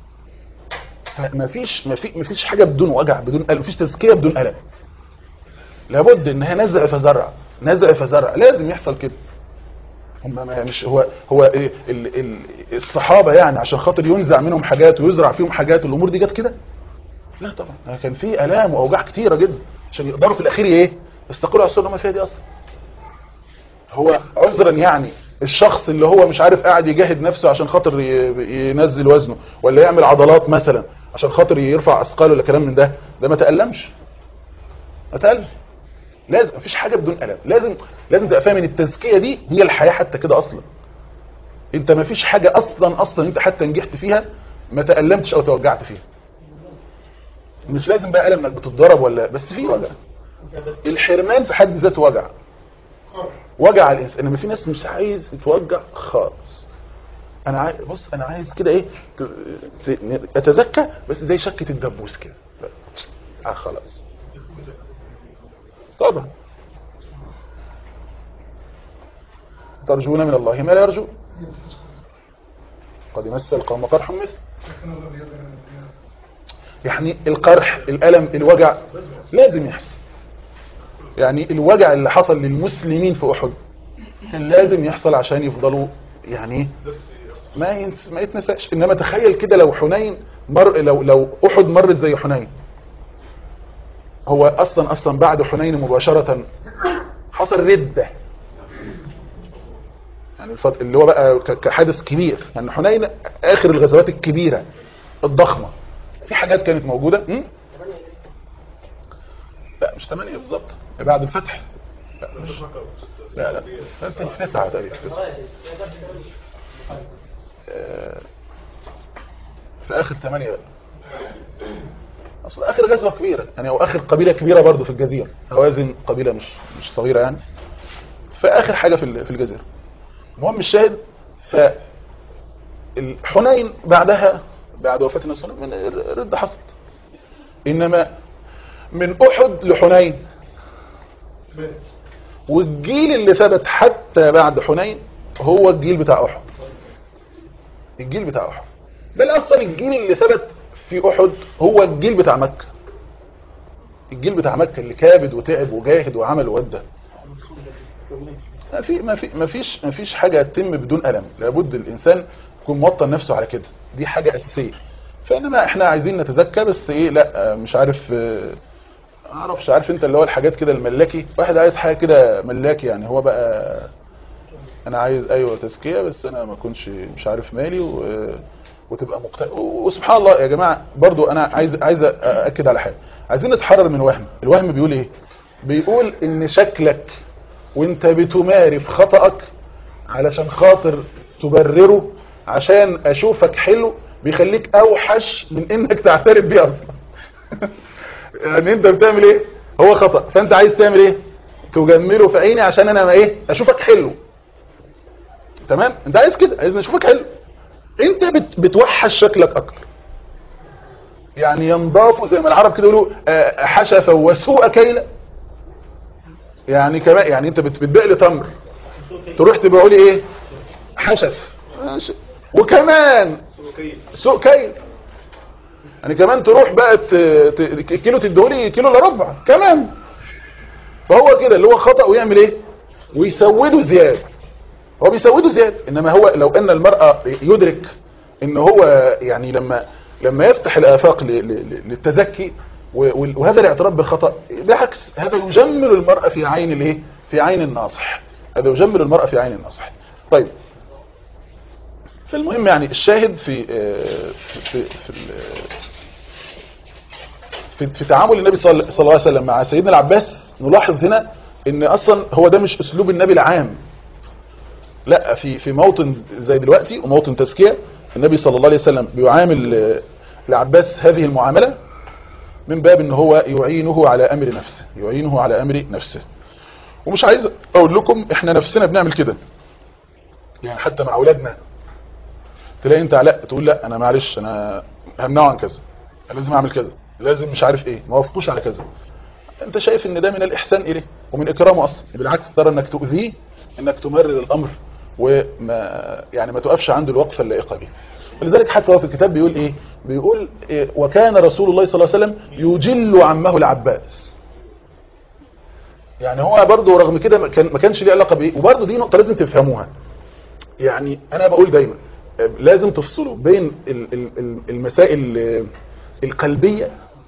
مفيش مفيش مفيش حاجه بدون وجع بدون الم مفيش تزكيه بدون الم لابد انها نزع فزرع نزع فزرع لازم يحصل كده هم ما مش هو هو إيه ال ال الصحابه يعني عشان خاطر ينزع منهم حاجات ويزرع فيهم حاجات الامور دي جت كده لا طبعا كان في الام واوجاع كتيره جدا عشان يقدروا في الاخير ايه يستقروا على السنه ما فيها دي اصلا هو عذرا يعني الشخص اللي هو مش عارف قاعد يجاهد نفسه عشان خاطر ينزل وزنه ولا يعمل عضلات مثلا عشان خاطر يرفع اثقال ولا كلام من ده ده ما تألمش ما تألمش لازم مفيش حاجه بدون الم لازم لازم تبقى فاهم ان التزكيه دي هي الحياه حتى كده اصلا انت مفيش حاجه اصلا اصلا انت حتى نجحت فيها ما تألمتش او توجعت فيها مش لازم بقى الم انك بتتضرب ولا بس في وجع الحرمان في حد ذاته وجع وجع الانسان انما في ناس مش عايز يتوجع خالص انا عايز بص انا عايز كده ايه ت- ت- اتزكى بس زي شكه الدبوس كده اه خلاص طبعا ترجون من الله ما لا يرجو قد يمس القوم قرح مثل يعني القرح الألم الوجع لازم يحصل يعني الوجع اللي حصل للمسلمين في أحد كان لازم يحصل عشان يفضلوا يعني ما ينس ما يتنساش انما تخيل كده لو حنين مر لو لو احد مرت زي حنين هو اصلا اصلا بعد حنين مباشرة حصل ردة يعني الفت... اللي هو بقى ك- كحدث كبير يعني حنين اخر الغزوات الكبيرة الضخمة في حاجات كانت موجودة م? لا مش 8 بالظبط بعد الفتح لا مش لا لا في في تسعة تقريبا في تسعة آه، في اخر 8 بقى اصل اخر غزوه كبيره يعني او اخر قبيله كبيره برضو في الجزيره هوازن قبيله مش مش صغيره يعني في اخر حاجه في ال- في الجزيره المهم الشاهد ف الحنين بعدها بعد وفاه النبي صلى الله عليه وسلم من رد حصلت انما من احد لحنين والجيل اللي ثبت حتى بعد حنين هو الجيل بتاع احد الجيل بتاع احد بل اصلا الجيل اللي ثبت في احد هو الجيل بتاع مكة الجيل بتاع مكة اللي كابد وتعب وجاهد وعمل وودى ما في ما في ما فيش ما فيش حاجه تتم بدون الم لابد الانسان يكون موطن نفسه على كده دي حاجه اساسيه فانما احنا عايزين نتزكى بس ايه لا مش عارف آه، اعرفش عارف انت اللي هو الحاجات كده الملاكي واحد عايز حاجه كده ملاكي يعني هو بقى انا عايز ايوه تزكيه بس انا ما اكونش مش عارف مالي و... وتبقى مقت... وسبحان الله يا جماعه برضو انا عايز عايز ااكد على حاجه عايزين نتحرر من وهم الوهم بيقول ايه بيقول ان شكلك وانت بتمارس خطأك علشان خاطر تبرره عشان اشوفك حلو بيخليك اوحش من انك تعترف بيه اصلا يعني انت بتعمل ايه هو خطأ فانت عايز تعمل ايه تجمله في عيني عشان انا ما ايه اشوفك حلو تمام انت عايز كده عايز نشوفك حلو انت بت بتوحش شكلك اكتر يعني ينضاف زي ما العرب كده يقولوا آه، حشف وسوء كيلا يعني كمان يعني انت بت- بتبيع لي تمر تروح تبيعوا لي ايه حشف ماشي. وكمان سوء كيل يعني كمان تروح بقى ت- ت- كيلو تديهولي كيلو الا ربع كمان فهو كده اللي هو خطأ ويعمل ايه ويسوده زيادة هو بيسوده زيادة انما هو لو ان المرأة يدرك ان هو يعني لما لما يفتح الافاق ل- ل- للتزكي و- وال- وهذا الاعتراف بالخطأ بالعكس هذا يجمل المرأة في عين الايه في عين الناصح هذا يجمل المرأة في عين الناصح طيب فالمهم يعني الشاهد في آه، في في, في ال- في, في تعامل النبي صلى صلى الله عليه وسلم مع سيدنا العباس نلاحظ هنا ان اصلا هو ده مش اسلوب النبي العام لا في في موطن زي دلوقتي وموطن تزكيه النبي صلى الله عليه وسلم بيعامل آه، العباس هذه المعامله من باب ان هو يعينه على امر نفسه يعينه على امر نفسه ومش عايز اقول لكم احنا نفسنا بنعمل كده يعني حتى مع اولادنا تلاقي انت لا تقول لا انا معلش انا همنعه عن كذا أنا لازم اعمل كذا لازم مش عارف ايه ما وافقوش على كذا انت شايف ان ده من الاحسان اليه ومن اكرامه اصلا بالعكس ترى انك تؤذيه انك تمرر الامر وما يعني ما تقفش عنده الوقفه اللائقه به ولذلك حتى هو في الكتاب بيقول ايه بيقول إيه وكان رسول الله صلى الله عليه وسلم يجل عمه العباس يعني هو برضه رغم كده ما كان ما كانش ليه علاقه بايه وبرضه دي نقطه لازم تفهموها يعني انا بقول دايما آه، لازم تفصلوا بين ال- ال- ال- المسائل آه، القلبيه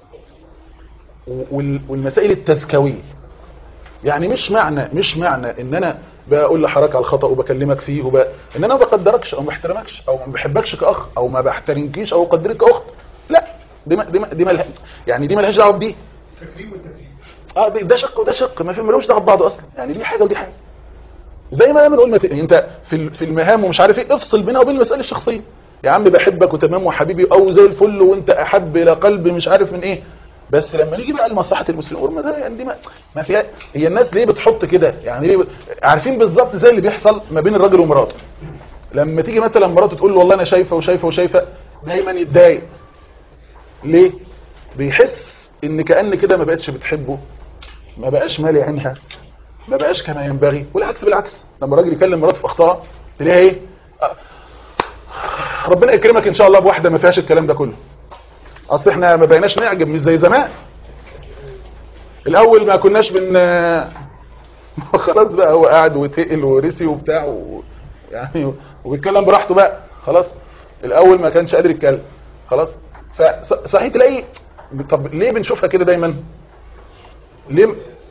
وال- والمسائل التزكويه يعني مش معنى مش معنى ان انا بقول لحضرتك على الخطا وبكلمك فيه وب... ان انا ما بقدركش او ما بحترمكش او ما بحبكش كاخ او ما بحترمكيش او اقدرك كاخت لا دي ما دي ما دي ما يعني دي مالهاش دعوه بدي تكريم والتكريم اه ده ده شق وده شق ما في ملوش دعوه ببعض اصلا يعني دي حاجه ودي حاجه زي ما بنقول ما ت... انت في ال- في المهام ومش عارف ايه افصل بينها وبين المسائل الشخصيه يا عم بحبك وتمام وحبيبي او زي الفل وانت احب الى قلبي مش عارف من ايه بس لما نيجي بقى لمصلحه المسلمين ما ده يعني دي ما, ما فيها هي الناس ليه بتحط كده يعني ليه ب... عارفين بالظبط زي اللي بيحصل ما بين الراجل ومراته لما تيجي مثلا مراته تقول له والله انا شايفه وشايفه وشايفه دايما يتضايق ليه بيحس ان كأن كده ما بقتش بتحبه ما بقاش مالي عينها ما بقاش كما ينبغي والعكس بالعكس لما الراجل يكلم مراته في اخطاء تلاقيها ايه آه، ربنا يكرمك ان شاء الله بواحده ما فيهاش الكلام ده كله اصل احنا ما بقيناش نعجب مش زي زمان الاول ما كناش بن خلاص بقى هو قاعد وتقل ورسي وبتاع و... يعني وبيتكلم براحته بقى خلاص الاول ما كانش قادر يتكلم خلاص فصحيح تلاقي طب ليه بنشوفها كده دايما ليه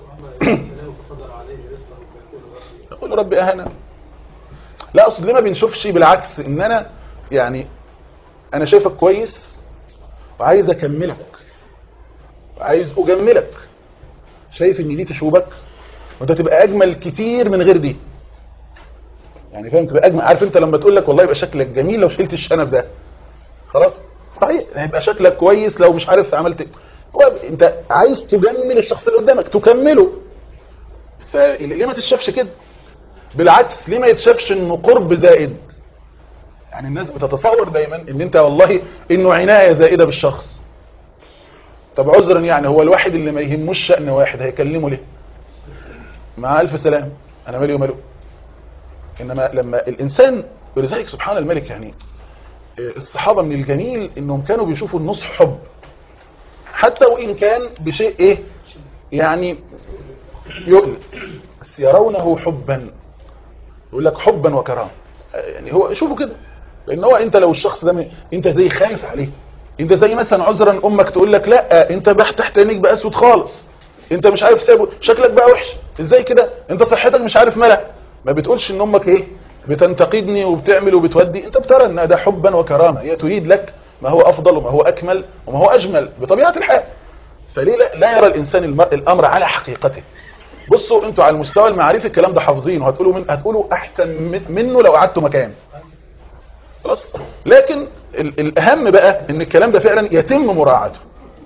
يقول ربي اهنا لا اقصد ليه ما بنشوفش بالعكس ان انا يعني انا شايفك كويس وعايز اكملك وعايز اجملك شايف ان دي تشوبك وانت تبقى اجمل كتير من غير دي يعني فاهم تبقى اجمل عارف انت لما تقول لك والله يبقى شكلك جميل لو شلت الشنب ده خلاص صحيح هيبقى شكلك كويس لو مش عارف عملت ايه هو انت عايز تجمل الشخص اللي قدامك تكمله فليه ما تشافش كده بالعكس ليه ما يتشافش انه قرب زائد يعني الناس بتتصور دايما ان انت والله انه عناية زائدة بالشخص طب عذرا يعني هو الواحد اللي ما يهموش شأن واحد هيكلمه ليه مع الف سلام انا مالي وماله انما لما الانسان ولذلك سبحان الملك يعني الصحابة من الجميل انهم كانوا بيشوفوا النصح حب حتى وان كان بشيء ايه يعني يؤلم بس يرونه حبا يقول لك حبا وكرامه يعني هو شوفوا كده لان هو انت لو الشخص ده م- انت زي خايف عليه انت زي مثلا عذرا امك تقول لك لا انت بقى تحت عينيك بقى اسود خالص انت مش عارف سابه شكلك بقى وحش ازاي كده انت صحتك مش عارف مالها ما بتقولش ان امك ايه بتنتقدني وبتعمل وبتودي انت بترى ان ده حبا وكرامه هي تريد لك ما هو افضل وما هو اكمل وما هو اجمل بطبيعه الحال فليه لا, لا يرى الانسان المر... الامر على حقيقته بصوا انتوا على المستوى المعرفي الكلام ده حافظينه هتقولوا من هتقولوا احسن من- منه لو قعدتوا مكان خلاص لكن ال... الاهم بقى ان الكلام ده فعلا يتم مراعاته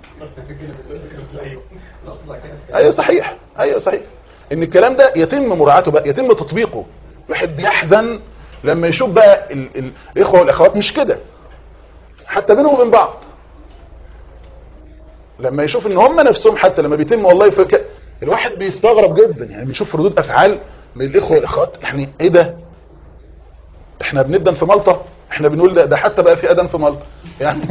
ايوه صحيح ايوه صحيح ان الكلام ده يتم مراعاته بقى يتم تطبيقه الواحد بيحزن لما يشوف بقى ال ال الاخوه والاخوات مش كده حتى بينهم وبين بعض لما يشوف ان هم نفسهم حتى لما بيتم والله في ك... الواحد بيستغرب جدا يعني بيشوف ردود افعال من الاخوه والاخوات يعني ايه ده احنا بندن في مالطا احنا بنقول ده, ده حتى بقى في ادن في مالطا يعني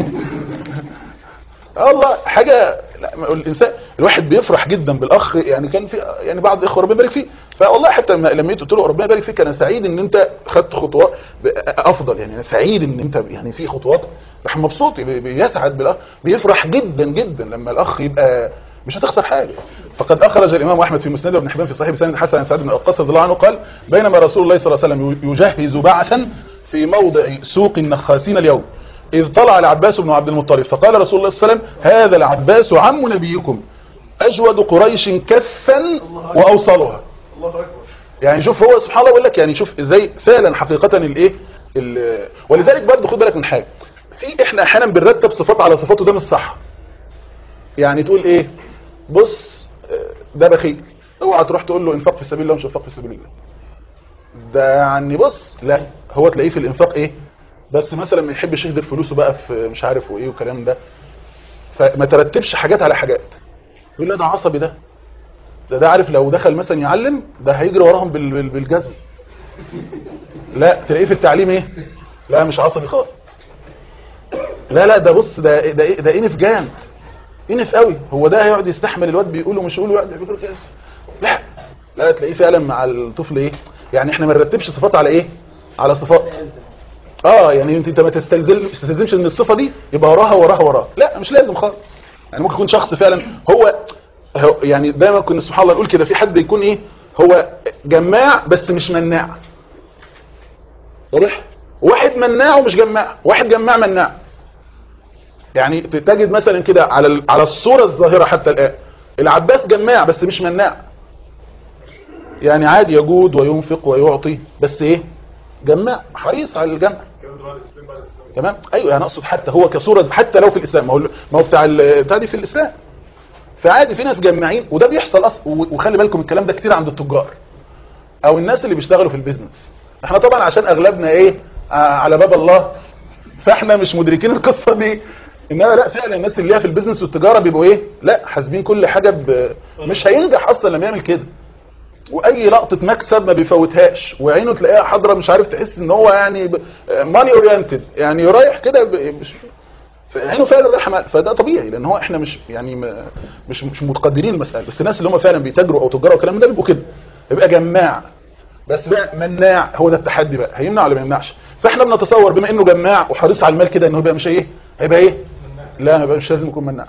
الله حاجه لا الانسان الواحد بيفرح جدا بالاخ يعني كان في يعني بعض الاخوه ربنا يبارك فيه فوالله حتى لما لما جيت قلت له ربنا يبارك فيك انا سعيد ان انت خدت خطوات افضل يعني انا سعيد ان انت يعني في خطوات راح مبسوط بي- بيسعد بالاخ بيفرح جدا جدا لما الاخ يبقى مش هتخسر حاجه فقد اخرج الامام احمد في مسند وابن حبان في صحيح بسند حسن عن سعد بن وقاص رضي الله عنه قال بينما رسول الله صلى الله عليه وسلم يجهز بعثا في موضع سوق النخاسين اليوم إذ طلع العباس بن عبد المطلب فقال رسول الله صلى الله عليه وسلم هذا العباس عم نبيكم أجود قريش كفا وأوصلها الله اكبر يعني شوف هو سبحان الله بيقول لك يعني شوف ازاي فعلا حقيقة الايه ال- ولذلك برضه خد بالك من حاجة في احنا احيانا بنرتب صفات على صفات وده مش صح يعني تقول ايه بص آه، ده بخيل اوعى تروح تقول له انفاق في سبيل الله مش انفاق في سبيل الله ده يعني بص لا هو تلاقيه في الانفاق ايه بس مثلا ما يحبش يهدر فلوسه بقى في مش عارف وايه والكلام ده فما ترتبش حاجات على حاجات يقول لا ده عصبي ده ده ده عارف لو دخل مثلا يعلم ده هيجري وراهم بال- بال- بالجزم لا تلاقيه في التعليم ايه لا مش عصبي خالص لا لا ده بص ده ده إيه- ده انف جامد انف قوي هو ده هيقعد يستحمل الواد بيقوله مش يقوله يقعد يقول كده لا لا تلاقيه فعلا مع الطفل ايه يعني احنا ما نرتبش صفات على ايه على صفات اه يعني انت انت ما تستلزم ما تستلزمش ان الصفه دي يبقى وراها وراها وراها لا مش لازم خالص يعني ممكن يكون شخص فعلا هو هو- يعني دايما كنا سبحان الله نقول كده في حد يكون ايه هو جماع بس مش مناع واضح واحد مناع ومش جماع واحد جماع مناع يعني تجد مثلا كده على ال- على الصوره الظاهره حتى الان العباس جماع بس مش مناع يعني عادي يجود وينفق ويعطي بس ايه جماع حريص على الجمع الكلام ده بعد الاسلام بعد الاسلام تمام ايوه انا اقصد حتى هو كصوره حتى لو في الاسلام ما هو ما هو بتاع ال- بتاع دي في الاسلام فعادي في ناس جماعين وده بيحصل اصلا وخلي بالكم الكلام ده كتير عند التجار او الناس اللي بيشتغلوا في البيزنس احنا طبعا عشان اغلبنا ايه آه على باب الله فاحنا مش مدركين القصه دي انما لا فعلا الناس اللي ليها في البيزنس والتجاره بيبقوا ايه لا حاسبين كل حاجه ب... مش هينجح اصلا لما يعمل كده واي لقطه مكسب ما بيفوتهاش وعينه تلاقيها حاضره مش عارف تحس ان هو يعني ماني اورينتد يعني رايح كده ب- مش عينه فعلا رايحه مال. فده طبيعي لان هو احنا مش يعني ما- مش مش متقدرين المساله بس الناس اللي هم فعلا بيتاجروا او تجار او الكلام ده بيبقوا كده بيبقى جماع بس بقى مناع هو ده التحدي بقى هيمنع ولا ما يمنعش فاحنا بنتصور بما انه جماع وحريص على المال كده انه يبقى مش ايه هيبقى ايه لا يبقى مش لازم يكون مناع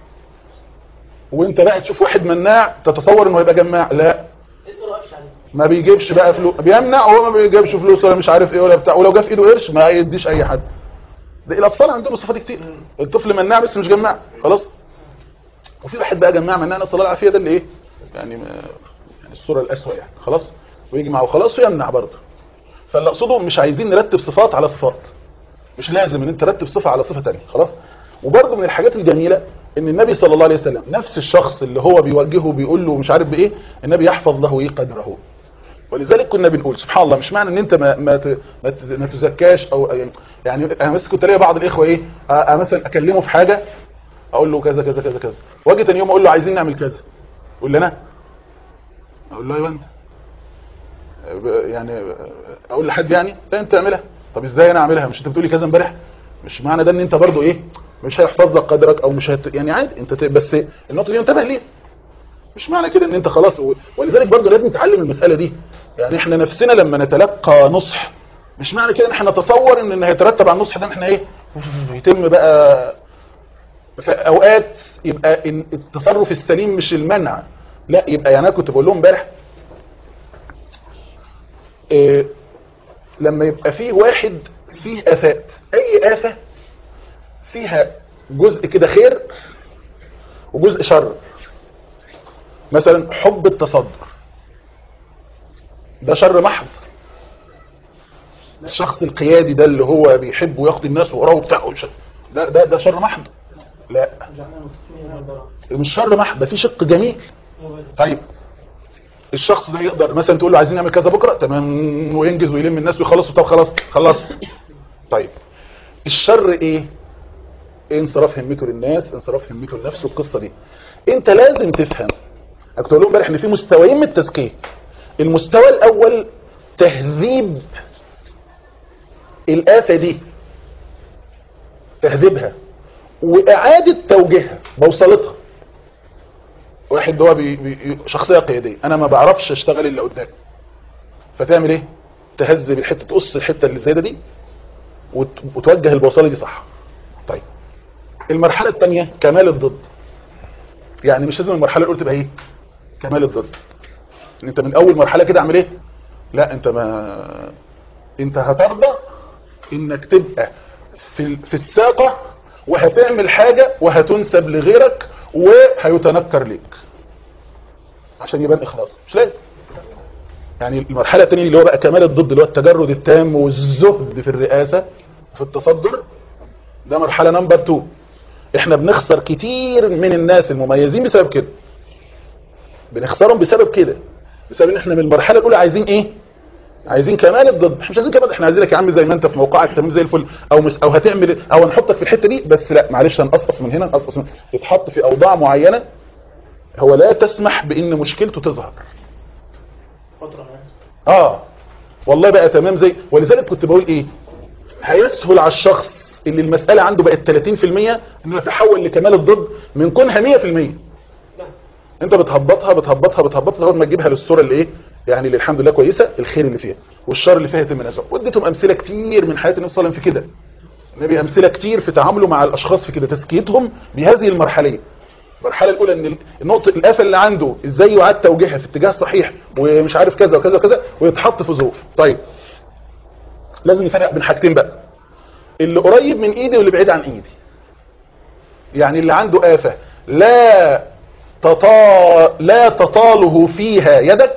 وانت بقى تشوف واحد مناع تتصور انه هيبقى جماع لا لسه ما وقفش عليه ما بيجيبش بقى فلوس بيمنع وهو ما بيجيبش فلوس ولا مش عارف ايه ولا بتاع ولو جه في ايده قرش ما يديش اي حد ده الاطفال عندهم الصفات دي كتير الطفل مناع بس مش جماع خلاص وفي واحد بقى جماع مناع نسال الله العافيه ده اللي ايه يعني, ما يعني الصوره الاسوء يعني خلاص ويجمع وخلاص ويمنع برضه فاللي اقصده مش عايزين نرتب صفات على صفات مش لازم ان انت ترتب صفه على صفه ثانيه خلاص وبرضه من الحاجات الجميله ان النبي صلى الله عليه وسلم نفس الشخص اللي هو بيوجهه بيقول له مش عارف بايه النبي يحفظ له ايه قدره ولذلك كنا بنقول سبحان الله مش معنى ان انت ما ما ت- ما ت- ما تزكاش او يعني يعني انا بس كنت الاقي بعض الاخوه ايه آه، آه، مثلا اكلمه في حاجه اقول له كذا كذا كذا كذا واجي تاني يوم اقول له عايزين نعمل كذا يقول لي انا اقول له ايوه انت آه، ب- يعني آه، اقول لحد يعني لا انت اعملها طب ازاي انا اعملها مش انت بتقولي كذا امبارح مش معنى ده ان انت برضو ايه مش هيحفظ لك قدرك او مش هت... يعني عادي انت ت... بس النقطه دي انتبه ليها مش معنى كده ان انت خلاص و- ولذلك برضه لازم نتعلم المسألة دي يعني احنا نفسنا لما نتلقى نصح مش معنى كده ان احنا نتصور ان ان هيترتب على النصح ده ان احنا ايه يتم بقى في اوقات يبقى إن التصرف السليم مش المنع لا يبقى يعني انا كنت بقول لهم امبارح إيه لما يبقى فيه واحد فيه افات اي افه فيها جزء كده خير وجزء شر مثلا حب التصدر ده شر محض الشخص القيادي ده اللي هو بيحب وياخد الناس وراه وبتاع وش- ده ده ده شر محض لا مش شر محض ده في شق جميل طيب الشخص ده يقدر مثلا تقول له عايزين نعمل كذا بكره تمام وينجز ويلم الناس ويخلصوا طب خلاص خلص طيب الشر ايه انصراف همته للناس انصراف همته لنفسه القصه دي انت لازم تفهم أنا كنت اقول لهم امبارح ان في مستويين من التزكيه المستوى الاول تهذيب الآفة دي تهذيبها وإعادة توجيهها بوصلتها واحد هو بي بي شخصية قيادية أنا ما بعرفش أشتغل إلا قدام فتعمل إيه؟ تهذب الحتة تقص الحتة اللي زي ده دي وت- وتوجه البوصلة دي صح طيب المرحلة الثانية كمال الضد يعني مش لازم المرحلة الأولى تبقى إيه؟ كمال الضد إن أنت من أول مرحلة كده أعمل إيه؟ لا أنت ما أنت هترضى إنك تبقى في ال- في الساقة وهتعمل حاجة وهتنسب لغيرك وهيتنكر ليك عشان يبان إخلاص مش لازم يعني المرحلة الثانية اللي هو بقى كمال الضد اللي هو التجرد التام والزهد في الرئاسة في التصدر ده مرحلة نمبر 2 احنا بنخسر كتير من الناس المميزين بسبب كده بنخسرهم بسبب كده بسبب ان احنا من المرحلة الاولى عايزين ايه عايزين كمال الضد احنا مش عايزين كمال احنا عايزينك يا عم زي ما انت في موقعك تمام زي الفل او مس او هتعمل او هنحطك في الحته دي بس لا معلش هنقصقص من هنا نقصقص من تتحط في اوضاع معينه هو لا تسمح بان مشكلته تظهر فترة يعني اه والله بقى تمام زي ولذلك كنت بقول ايه هيسهل على الشخص اللي المسألة عنده بقت 30% انه يتحول لكمال الضد من كونها 100% انت بتهبطها بتهبطها بتهبطها لغايه ما تجيبها للصوره اللي ايه يعني اللي الحمد لله كويسه الخير اللي فيها والشر اللي فيها يتم نزعه واديتهم امثله كتير من حياه النبي صلى الله عليه وسلم في كده النبي امثله كتير في تعامله مع الاشخاص في كده تزكيتهم بهذه المرحليه المرحله الاولى ان النقطه الافه اللي عنده ازاي يعاد توجيهها في اتجاه صحيح ومش عارف كذا وكذا وكذا ويتحط في ظروف طيب لازم نفرق بين حاجتين بقى اللي قريب من ايدي واللي بعيد عن ايدي يعني اللي عنده آفة لا تطا... لا تطاله فيها يدك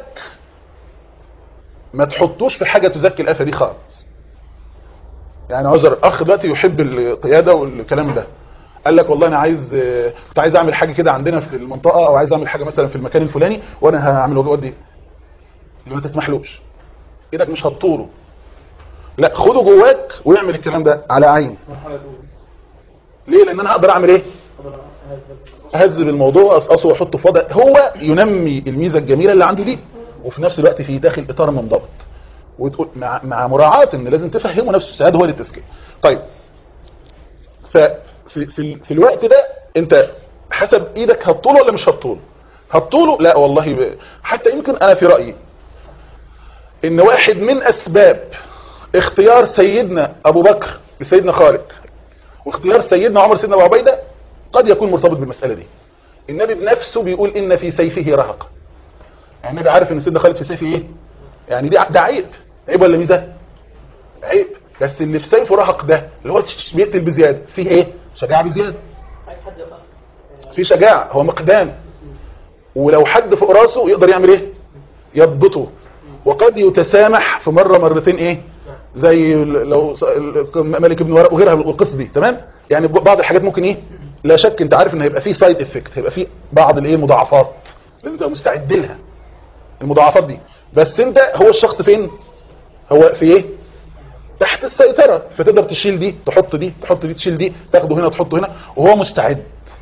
ما تحطوش في حاجة تزكي الآفة دي خالص يعني عذر اخ دلوقتي يحب القيادة والكلام ده قال لك والله انا عايز كنت عايز اعمل حاجة كده عندنا في المنطقة او عايز اعمل حاجة مثلا في المكان الفلاني وانا هعمل ودي اللي ما تسمحلوش ايدك مش هتطوله لا خده جواك ويعمل الكلام ده على عين المرحلة الأولى ليه لان انا هقدر اعمل ايه أقدر أهذب اهذب الموضوع واقصقصه واحطه في وضع هو ينمي الميزه الجميله اللي عنده دي وفي نفس الوقت في داخل اطار منضبط وتقول مع, مع مراعاه ان لازم تفهمه نفسه السعاده هو للتزكيه طيب ففي في, في الوقت ده انت حسب ايدك هتطوله ولا مش هتطوله هتطوله لا والله ب... حتى يمكن انا في رايي ان واحد من اسباب اختيار سيدنا ابو بكر لسيدنا خالد واختيار سيدنا عمر سيدنا ابو عبيده قد يكون مرتبط بالمساله دي النبي بنفسه بيقول ان في سيفه رهقه يعني النبي عارف ان سيدنا خالد في سيفه ايه يعني دي ده عيب عيب ولا ميزه عيب بس اللي في سيفه رهق ده اللي هو بيقتل بزياده فيه ايه شجاعه بزياده عايز حد يقف في شجاعه هو مقدام ولو حد فوق راسه يقدر يعمل ايه يضبطه وقد يتسامح في مره مرتين ايه زي لو ملك ابن ورق وغيرها والقصه دي تمام يعني بعض الحاجات ممكن ايه لا شك انت عارف ان هيبقى فيه سايد افكت هيبقى فيه بعض الايه مضاعفات لازم تبقى مستعد لها المضاعفات دي بس انت هو الشخص فين هو في ايه تحت السيطرة فتقدر تشيل دي تحط دي تحط دي تشيل دي تاخده هنا تحطه هنا وهو مستعد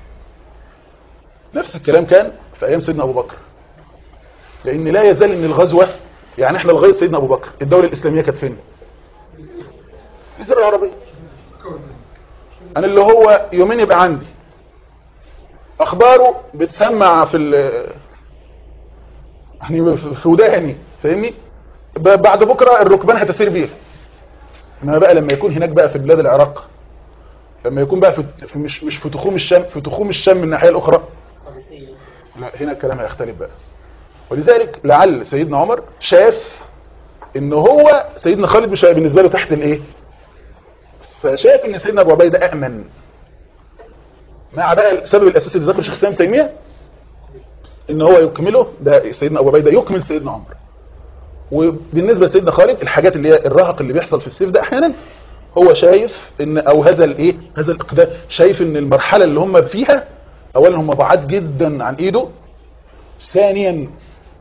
نفس الكلام كان في ايام سيدنا ابو بكر لان لا يزال ان الغزوة يعني احنا لغايه سيدنا ابو بكر الدولة الاسلامية كانت فين الجزيرة العربية انا اللي هو يومين يبقى عندي اخباره بتسمع في ال يعني في وداني فاهمني بعد بكرة الركبان هتسير بيه انما بقى لما يكون هناك بقى في بلاد العراق لما يكون بقى في في- مش مش في تخوم الشام في تخوم الشام من الناحيه الاخرى قادسية لا هنا الكلام هيختلف بقى ولذلك لعل سيدنا عمر شاف ان هو سيدنا خالد مش هيبقى بالنسبه له تحت الايه فشاف ان سيدنا ابو عبيده امن مع بقى السبب الاساسي اللي ذكره شيخ الاسلام تيميه ان هو يكمله ده سيدنا ابو عبيده يكمل سيدنا عمر وبالنسبه لسيدنا خالد الحاجات اللي هي الرهق اللي بيحصل في السيف ده احيانا هو شايف ان او هذا الايه هذا الاقدام شايف ان المرحله اللي هم فيها اولا هم بعاد جدا عن ايده ثانيا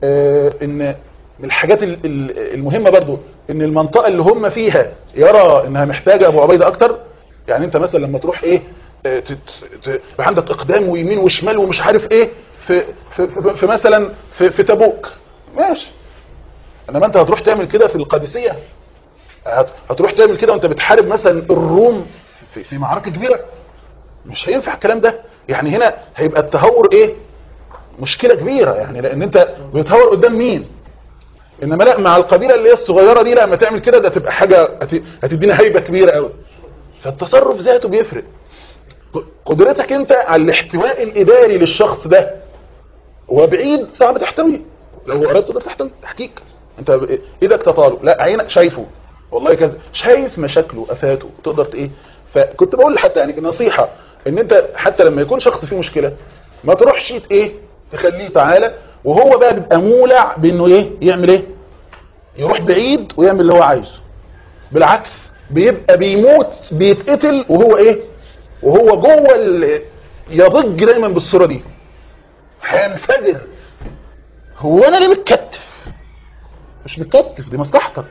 آه، ان من الحاجات ال- ال- المهمة برضو ان المنطقة اللي هم فيها يرى انها محتاجة ابو عبيدة اكتر يعني انت مثلا لما تروح ايه آه، ت- ت- ت- يبقى عندك اقدام ويمين وشمال ومش عارف ايه في, في, في, في مثلا في, في تبوك ماشي انما انت هتروح تعمل كده في القادسية هت- هتروح تعمل كده وانت بتحارب مثلا الروم في, في معركة كبيرة مش هينفع الكلام ده يعني هنا هيبقى التهور ايه مشكلة كبيرة يعني لان انت بتهور قدام مين انما لا مع القبيلة اللي هي الصغيرة دي لا ما تعمل كده ده تبقى حاجة هت- هتدينا هيبة كبيرة قوي فالتصرف ذاته بيفرق ق- قدرتك انت على الاحتواء الاداري للشخص ده وبعيد صعب تحتويه لو اردت تقدر تحتويه تحكيك انت ب- ايدك تطاله لا عينك شايفه والله كذا شايف مشاكله افاته تقدر ت- ايه فكنت بقول حتى يعني نصيحة ان انت حتى لما يكون شخص فيه مشكلة ما تروحش ت- ايه تخليه تعالى وهو بقى بيبقى مولع بانه ايه يعمل ايه يروح بعيد ويعمل اللي هو عايزه بالعكس بيبقى بيموت بيتقتل وهو ايه وهو جوه ال- يضج دايما بالصورة دي هينفجر هو انا ليه متكتف مش متكتف دي مصلحتك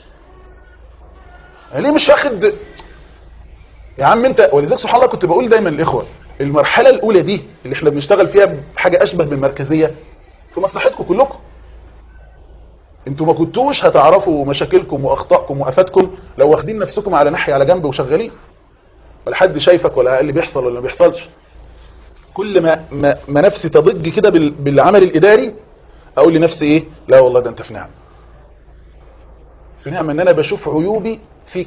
أنا ليه مش واخد يا عم انت ولذلك سبحان الله كنت بقول دايما للاخوه المرحله الاولى دي اللي احنا بنشتغل فيها بحاجه اشبه بالمركزيه في مصلحتكم كلكم انتوا ما كنتوش هتعرفوا مشاكلكم واخطائكم وافاتكم لو واخدين نفسكم على ناحيه على جنب وشغالين ولا حد شايفك ولا اللي بيحصل ولا ما بيحصلش كل ما ما, ما نفسي تضج كده بال- بالعمل الاداري اقول لنفسي ايه لا والله ده انت في نعم في نعم ان انا بشوف عيوبي فيك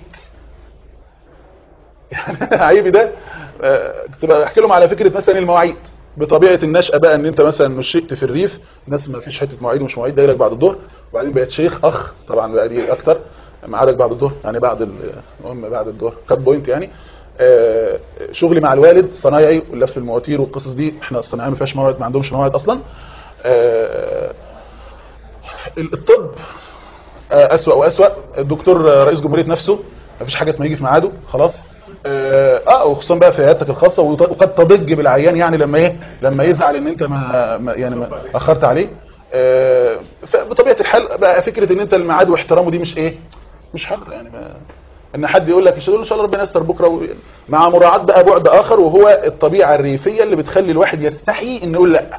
يعني عيبي ده آه، كنت بحكي لهم على فكره مثلا المواعيد بطبيعه النشأة بقى ان انت مثلا نشئت في الريف ناس ما فيش حته مواعيد ومش مواعيد جاي لك بعد الظهر وبعدين بقيت شيخ اخ طبعا بقى دي اكتر معادك بعد الظهر يعني بعد ال- المهم بعد الظهر كات بوينت يعني آه، شغلي مع الوالد صنايعي ولف المواتير والقصص دي احنا الصناعيه ما فيهاش مواد ما عندهمش مواد اصلا آه، الطب آه، أسوأ وأسوأ الدكتور آه، رئيس جمهورية نفسه مفيش حاجة اسمها يجي في ميعاده خلاص اه آه، وخصوصا بقى في عيادتك الخاصة وط- وقد تضج بالعيان يعني لما ايه لما يزعل ان انت ما ما- يعني ما اخرت عليه آه، فبطبيعة الحال بقى فكرة ان انت الميعاد واحترامه دي مش ايه مش حر يعني ما ان حد يقول لك ان شاء الله ربنا ييسر بكره و... مع مراعاة بقى بعد اخر وهو الطبيعة الريفية اللي بتخلي الواحد يستحي انه يقول لا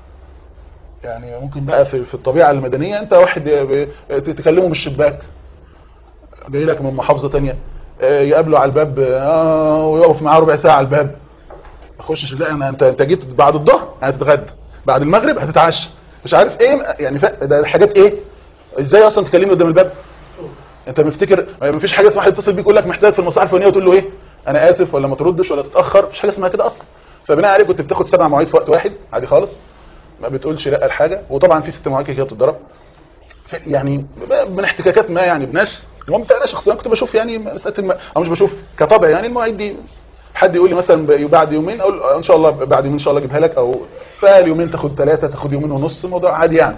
يعني ممكن بقى في, في الطبيعة المدنية انت واحد ب- تتكلمه من الشباك جاي لك من محافظة تانية آه، يقابله على الباب آه، ويقف معاه ربع ساعة على الباب ما اخشش لا انا انت انت جيت بعد الظهر هتتغدى بعد المغرب هتتعشى مش عارف ايه يعني ف... ده حاجات ايه ازاي اصلا تكلمني قدام الباب انت مفتكر ما فيش حاجه اسمها حد يتصل بيك يقول لك محتاج في المصلحه الفلانيه وتقول له ايه انا اسف ولا ما تردش ولا تتاخر مفيش حاجه اسمها كده اصلا فبناء عليه كنت بتاخد سبع مواعيد في وقت واحد عادي خالص ما بتقولش لا لحاجه وطبعا في ست مواعيد كده بتتضرب في- يعني من احتكاكات ما يعني بناس المهم انا شخصيا كنت بشوف يعني مساله الم... او مش بشوف كطبع يعني المواعيد دي حد يقول لي مثلا ب- بعد يومين اقول ان شاء الله بعد يومين ان شاء الله اجيبها لك او فاليومين تاخد ثلاثه تاخد يومين ونص الموضوع عادي يعني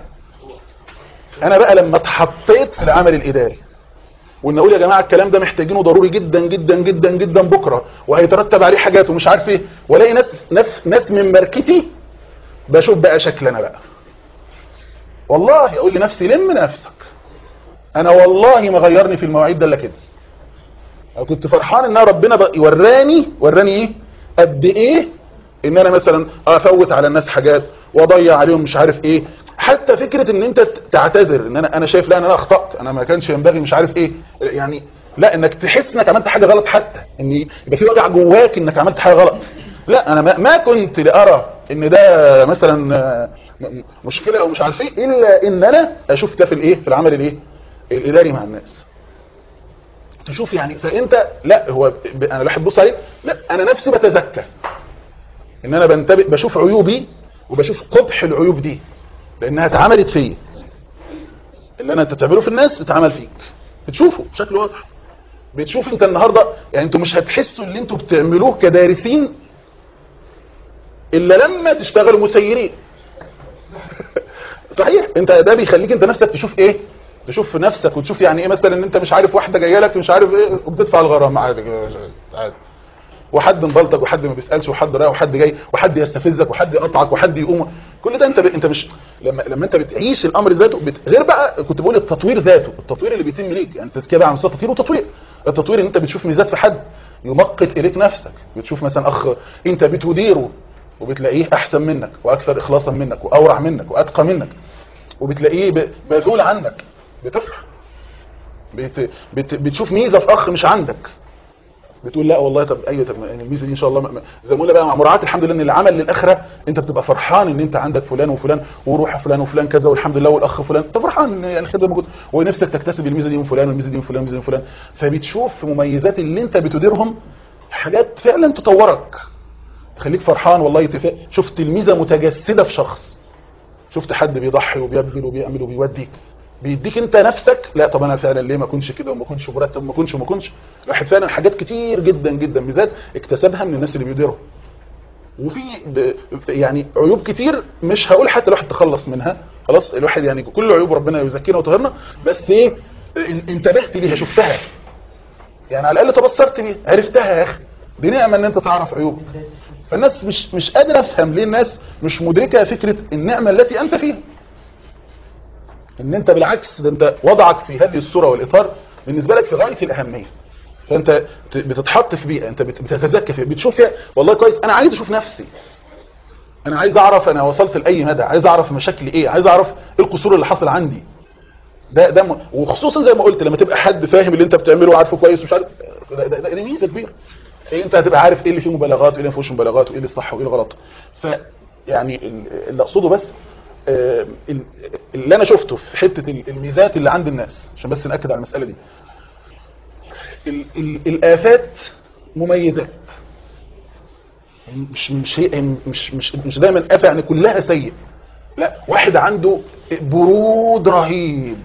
انا بقى لما اتحطيت في العمل الاداري وان اقول يا جماعه الكلام ده محتاجينه ضروري جدا جدا جدا جدا بكره وهيترتب عليه حاجات ومش عارف ايه والاقي ناس ناس ناس من ماركتي بشوف بقى شكل انا بقى والله اقول لنفسي لم نفسك انا والله ما غيرني في المواعيد ده الا كده انا كنت فرحان ان أنا ربنا بقى وراني وراني ايه قد ايه ان انا مثلا افوت على الناس حاجات واضيع عليهم مش عارف ايه حتى فكرة ان انت تعتذر ان انا انا شايف لا انا اخطأت انا ما كانش ينبغي مش عارف ايه يعني لا انك تحس انك عملت حاجة غلط حتى ان يبقى في وجع جواك انك عملت حاجة غلط لا انا ما, ما كنت لارى ان ده مثلا آه، م- مشكلة او مش عارف ايه الا ان انا اشوف ده في الايه في العمل الايه الاداري مع الناس تشوف يعني فانت لا هو ب- انا الواحد بص عليه لا انا نفسي بتزكى ان انا بنتبه بشوف عيوبي وبشوف قبح العيوب دي لانها اتعملت فيا اللي انا انت بتعمله في الناس اتعمل فيك بتشوفه بشكل واضح بتشوف انت النهارده يعني انتوا مش هتحسوا اللي انتوا بتعملوه كدارسين الا لما تشتغلوا مسيرين صحيح انت ده بيخليك انت نفسك تشوف ايه تشوف في نفسك وتشوف يعني ايه مثلا ان انت مش عارف واحده جايه لك مش عارف ايه وبتدفع الغرامه عادي عادي وحد مبلطج وحد ما بيسالش وحد رايح وحد جاي وحد يستفزك وحد يقطعك وحد يقوم كل ده انت ب... انت مش لما لما انت بتعيش الامر ذاته بت... غير بقى كنت بقول التطوير ذاته التطوير اللي بيتم ليك يعني التزكيه بقى عن مستوى تطوير وتطوير التطوير ان انت بتشوف ميزات في حد يمقت اليك نفسك بتشوف مثلا اخ انت بتديره وبتلاقيه احسن منك واكثر اخلاصا منك واورع منك واتقى منك وبتلاقيه ب- بذول عنك بتفرح بت... بت... بتشوف ميزه في اخ مش عندك بتقول لا والله طب ايوه طب يعني الميزه دي ان شاء الله ما- ما- زي ما قلنا بقى مع مراعاه الحمد لله ان العمل للاخره انت بتبقى فرحان ان انت عندك فلان وفلان وروح فلان وفلان كذا والحمد لله والاخ فلان انت فرحان ان يعني الخير ده موجود ونفسك تكتسب الميزه دي من فلان والميزه دي من فلان والميزه دي من فلان فبتشوف في مميزات اللي انت بتديرهم حاجات فعلا تطورك تخليك فرحان والله يتفق شفت الميزه متجسده في شخص شفت حد بيضحي وبيبذل وبيعمل وبيودي بيديك انت نفسك لا طب انا فعلا ليه ما اكونش كده وما اكونش مرتب وما اكونش وما اكونش الواحد فعلا حاجات كتير جدا جدا ميزات اكتسبها من الناس اللي بيديرهم وفي ب... يعني عيوب كتير مش هقول حتى الواحد تخلص منها خلاص الواحد يعني كل عيوب ربنا يزكينا ويطهرنا بس ايه ان- انتبهت ليها شفتها يعني على الاقل تبصرت بيها عرفتها يا اخي دي نعمه ان انت تعرف عيوبك فالناس مش مش قادره افهم ليه الناس مش مدركه فكره النعمه التي انت فيها ان انت بالعكس ده انت وضعك في هذه الصوره والاطار بالنسبه لك في غايه الاهميه فانت ت- بتتحط في بيئه انت بت- بتتزكى فيها بتشوف فيها والله كويس انا عايز اشوف نفسي انا عايز اعرف انا وصلت لاي مدى عايز اعرف مشاكلي ايه عايز اعرف ايه القصور اللي حصل عندي ده ده م... وخصوصا زي ما قلت لما تبقى حد فاهم اللي انت بتعمله وعارفه كويس ومش عارف ده, ده, ده, ده ميزه كبيره إيه انت هتبقى عارف ايه اللي فيه مبالغات وايه اللي ما فيهوش مبالغات وايه اللي الصح وايه الغلط ف يعني ال- اللي اقصده بس آه، ال- اللي انا شفته في حته ال- الميزات اللي عند الناس عشان بس ناكد على المساله دي ال ال الافات مميزات مش مش هي مش مش مش دايما افه يعني كلها سيء لا واحد عنده برود رهيب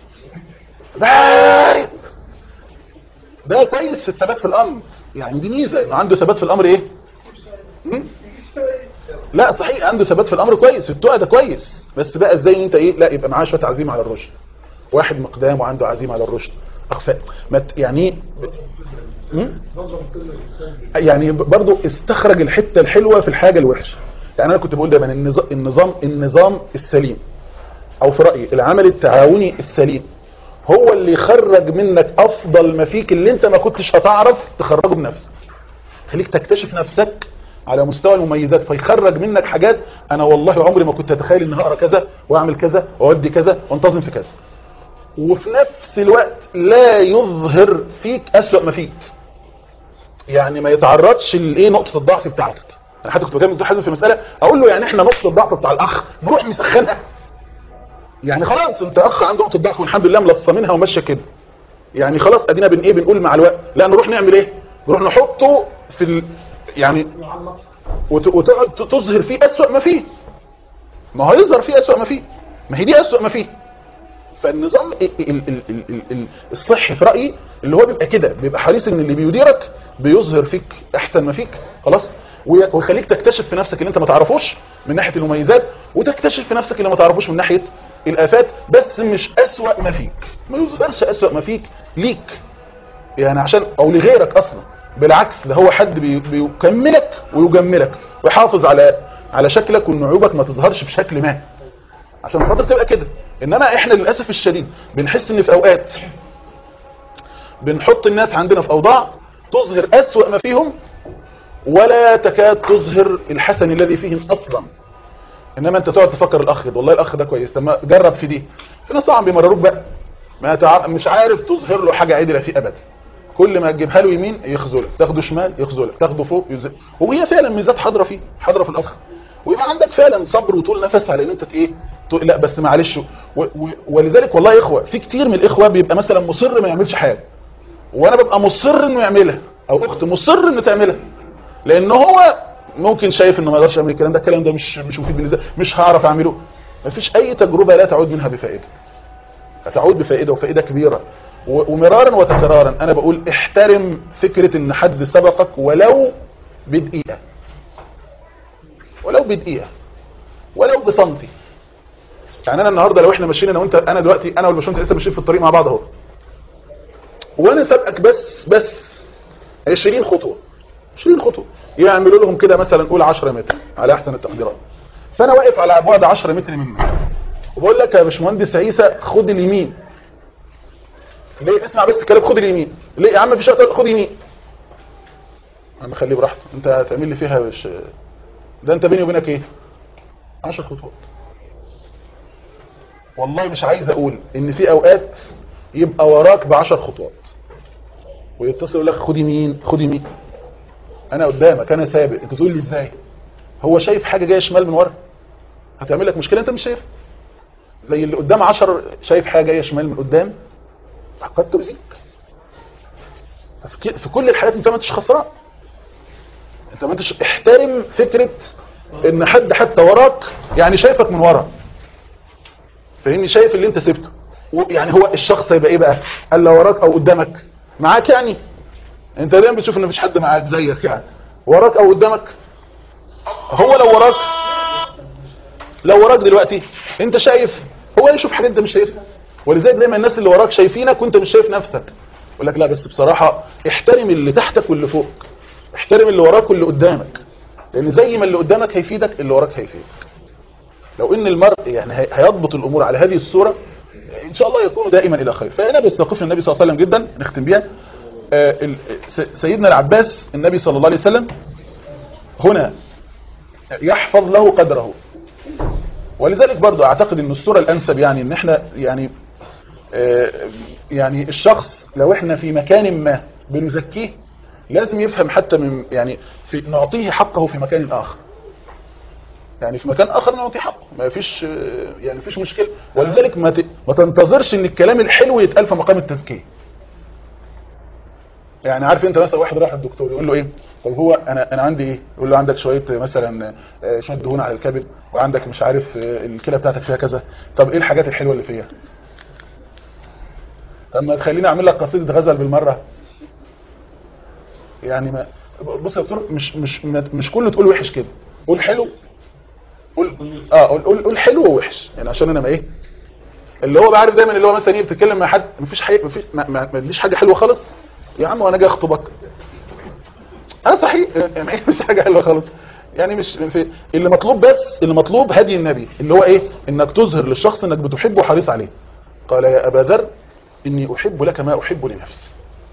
بارد ده كويس في الثبات في الامر يعني دي ميزه انه عنده ثبات في الامر ايه م? لا صحيح عنده ثبات في الامر كويس في التقى ده كويس بس بقى ازاي ان انت ايه لا يبقى معاه شويه عزيمه على الرشد واحد مقدام وعنده عزيمه على الرشد اخفاء ما ت- يعني ايه م? يعني برضو استخرج الحته الحلوه في الحاجه الوحشه يعني انا كنت بقول دايما النظام النظام النظام السليم او في رايي العمل التعاوني السليم هو اللي يخرج منك افضل ما فيك اللي انت ما كنتش هتعرف تخرجه بنفسك خليك تكتشف نفسك على مستوى المميزات فيخرج منك حاجات انا والله عمري ما كنت اتخيل ان هقرا كذا واعمل كذا واودي كذا وانتظم في كذا وفي نفس الوقت لا يظهر فيك اسوأ ما فيك يعني ما يتعرضش لايه نقطه الضعف بتاعتك انا حتى كنت بكلم دكتور حازم في مساله اقول له يعني احنا نقطه الضعف بتاع الاخ نروح نسخنها يعني خلاص انت اخ عنده نقطه ضعف والحمد لله ملصمينها وماشيه كده يعني خلاص ادينا بن ايه بنقول مع الوقت لا نروح نعمل ايه نروح نحطه في ال... يعني وت... وتقعد ت- تظهر فيه اسوأ ما فيه ما هو يظهر فيه اسوأ ما فيه ما هي دي اسوأ ما فيه فالنظام ال- ال- ال- ال- ال- ال- الصحي في رايي اللي هو بيبقى كده بيبقى حريص ان اللي بيديرك بيظهر فيك احسن ما فيك خلاص وي- ويخليك تكتشف في نفسك اللي انت ما تعرفوش من ناحيه المميزات وتكتشف في نفسك اللي ما تعرفوش من ناحيه الافات بس مش اسوأ ما فيك ما يظهرش اسوأ ما فيك ليك يعني عشان او لغيرك اصلا بالعكس ده هو حد بي- بيكملك ويجملك ويحافظ على على شكلك وان عيوبك ما تظهرش بشكل ما عشان خاطر تبقى كده انما احنا للاسف الشديد بنحس ان في اوقات بنحط الناس عندنا في اوضاع تظهر اسوأ ما فيهم ولا تكاد تظهر الحسن الذي فيهم اصلا انما انت تقعد تفكر الاخ ده والله الاخ ده كويس لما جرب في دي في ناس طبعا بيمرروك بقى ما تع... مش عارف تظهر له حاجه عدله فيه ابدا كل ما تجيبها له يمين يخذلك تاخده شمال يخذلك تاخده فوق يزق وهي فعلا ميزات حاضره فيه حاضره في الاخ ويبقى عندك فعلا صبر وطول نفس على ان انت ت- ايه تقول لا بس معلش و... و... ولذلك والله يا اخوه في كتير من الاخوه بيبقى مثلا مصر ما يعملش حاجه وانا ببقى مصر انه يعملها او اخت مصر انه تعملها لان هو ممكن شايف انه ما يقدرش يعمل الكلام ده الكلام ده مش مش مفيد بالنسبه مش هعرف اعمله مفيش اي تجربه لا تعود منها بفائده هتعود بفائده وفائده كبيره و- ومرارا وتكرارا انا بقول احترم فكره ان حد سبقك ولو بدقيقه ولو بدقيقه ولو بسنتي يعني انا النهارده لو احنا ماشيين انا وانت انا دلوقتي انا والباشمهندس لسه ماشيين في الطريق مع بعض اهو وانا سابقك بس بس 20 خطوه 20 خطوه يعملوا لهم كده مثلا قول 10 متر على احسن التقديرات فانا واقف على بعد 10 متر منه وبقول لك يا باشمهندس عيسى خد اليمين ليه اسمع بس الكلام خد اليمين ليه يا عم مفيش وقت خد يمين انا خليه براحته انت هتعمل لي فيها مش ده انت بيني وبينك ايه 10 خطوات والله مش عايز اقول ان في اوقات يبقى وراك بعشر خطوات ويتصل يقول لك خد يمين خد يمين انا قدامك انا سابق انت تقول لي ازاي هو شايف حاجه جايه شمال من ورا هتعمل لك مشكله انت مش شايفها زي اللي قدام عشر شايف حاجه جايه شمال من قدام قد تؤذيك في- في كل الحالات انت ما انتش خسران انت ما انتش احترم فكره ان حد حتى وراك يعني شايفك من ورا فاهمني شايف اللي انت سبته و- يعني هو الشخص هيبقى ايه بقى قال لو وراك او قدامك معاك يعني انت دايما بتشوف ان مفيش حد معاك زيك يعني وراك او قدامك هو لو وراك لو وراك دلوقتي انت شايف هو يشوف حاجه انت مش شايفها ولذلك دايما الناس اللي وراك شايفينك وانت مش شايف نفسك يقول لك لا بس بصراحه احترم اللي تحتك واللي فوقك احترم اللي وراك واللي قدامك لان زي ما اللي قدامك هيفيدك اللي وراك هيفيدك لو ان المرء يعني هي- هيضبط الامور على هذه الصوره ان شاء الله يكون دائما الى خير فهنا بيستوقفنا النبي صلى الله عليه وسلم جدا نختم بيها آه، ال- س- سيدنا العباس النبي صلى الله عليه وسلم هنا يحفظ له قدره ولذلك برضو اعتقد ان الصورة الانسب يعني ان احنا يعني آه، يعني الشخص لو احنا في مكان ما بنزكيه لازم يفهم حتى من يعني في نعطيه حقه في مكان اخر يعني في مكان اخر نعطيه حقه ما فيش آه، يعني فيش مشكله ولذلك ما ت- ما تنتظرش ان الكلام الحلو يتقال في مقام التزكيه يعني عارف انت مثلا واحد راح للدكتور يقول له ايه طب هو انا انا عندي ايه يقول له عندك شويه مثلا آه، شويه دهون على الكبد وعندك مش عارف آه، الكلى بتاعتك فيها كذا طب ايه الحاجات الحلوه اللي فيها طب ما تخليني اعمل لك قصيده غزل بالمره يعني ما بص يا دكتور مش مش مش كله تقول وحش كده قول حلو قول اه قول قول, قول حلو ووحش يعني عشان انا ما ايه اللي هو بعرف دايما اللي هو مثلا ايه بتتكلم مع حد مفيش حاجه مفيش ما, ما, ما تديش حاجه حلوه خالص يا عم وانا جاي اخطبك اه صحيح يعني ايه مش حاجه حلوه خالص يعني مش في اللي مطلوب بس اللي مطلوب هدي النبي اللي هو ايه انك تظهر للشخص انك بتحبه وحريص عليه قال يا ابا ذر اني احب لك ما احب لنفسي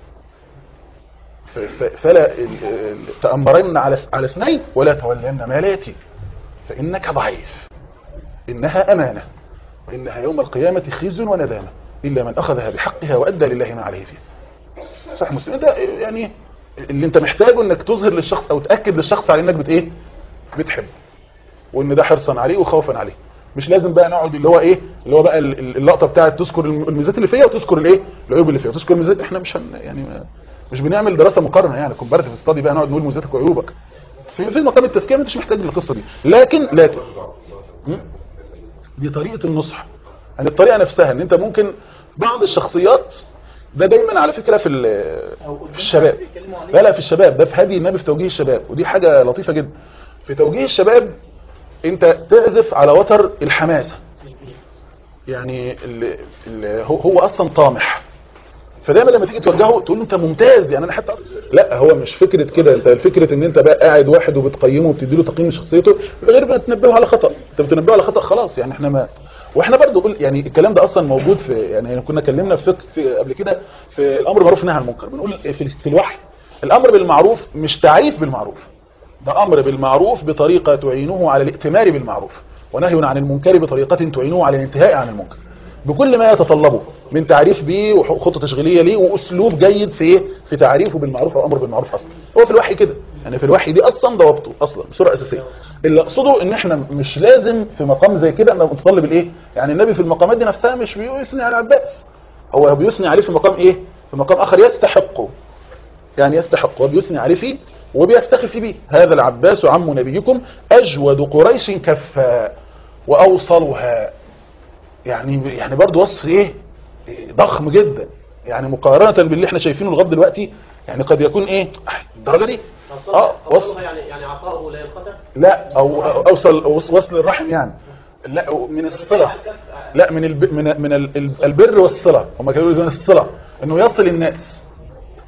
ف- ف- فلا ال- ال- تأمرن على على اثنين ولا تولين مالاتي فإنك ضعيف إنها أمانة وإنها يوم القيامة خزي وندامة إلا من أخذها بحقها وأدى لله ما عليه فيها صح مسلم ده يعني اللي انت محتاجه انك تظهر للشخص او تأكد للشخص على انك بت ايه بتحبه وان ده حرصا عليه وخوفا عليه مش لازم بقى نقعد اللي هو ايه اللي هو بقى ال- ال- اللقطه بتاعت تذكر الم- الميزات اللي فيها وتذكر الايه العيوب اللي فيها تذكر الميزات احنا مش هن يعني ما- مش بنعمل دراسه مقارنه يعني كومبارتيف ستادي بقى نقعد نقول ميزاتك وعيوبك في في مقام التزكيه ما انتش محتاج للقصه دي لكن لكن م? دي طريقه النصح يعني الطريقه نفسها ان انت ممكن بعض الشخصيات ده دايما على فكره في ال- في الشباب لا لا في الشباب ده في هدي النبي في توجيه الشباب ودي حاجه لطيفه جدا في توجيه الشباب انت تعزف على وتر الحماسه يعني ال ال هو, هو اصلا طامح فدايما لما تيجي توجهه تقول له انت ممتاز يعني انا حتى لا هو مش فكره كده انت الفكره ان انت بقى قاعد واحد وبتقيمه وبتدي له تقييم لشخصيته غير ما تنبهه على خطا انت بتنبهه على خطا خلاص يعني احنا ما واحنا برضو قول يعني الكلام ده اصلا موجود في يعني كنا اتكلمنا في فقه في قبل كده في الامر بالمعروف والنهي عن المنكر بنقول في, في الوحي الامر بالمعروف مش تعريف بالمعروف ده امر بالمعروف بطريقه تعينه على الائتمار بالمعروف ونهي عن المنكر بطريقه تعينه على الانتهاء عن المنكر بكل ما يتطلبه من تعريف به وخطه تشغيليه ليه واسلوب جيد في ايه في تعريفه بالمعروف او امر بالمعروف اصلا هو في الوحي كده يعني في الوحي دي اصلا ضوابطه اصلا بصوره اساسيه اللي اقصده ان احنا مش لازم في مقام زي كده ان نتطلب الايه يعني النبي في المقامات دي نفسها مش بيثني على العباس هو بيثني عليه في مقام ايه في مقام اخر يستحقه يعني يستحق وبيثني عليه فيه وبيفتخر فيه به هذا العباس عم نبيكم اجود قريش كفا واوصلها يعني يعني برضه وصف ايه ضخم جدا يعني مقارنة باللي احنا شايفينه لغايه دلوقتي يعني قد يكون ايه الدرجه دي اه وصف يعني يعني عطاؤه لا ينقطع لا او أو اوصل وصل الرحم يعني لا من الصله لا من الب... من من ال- ال- البر والصله هم كانوا يقولوا زمان الصله انه يصل الناس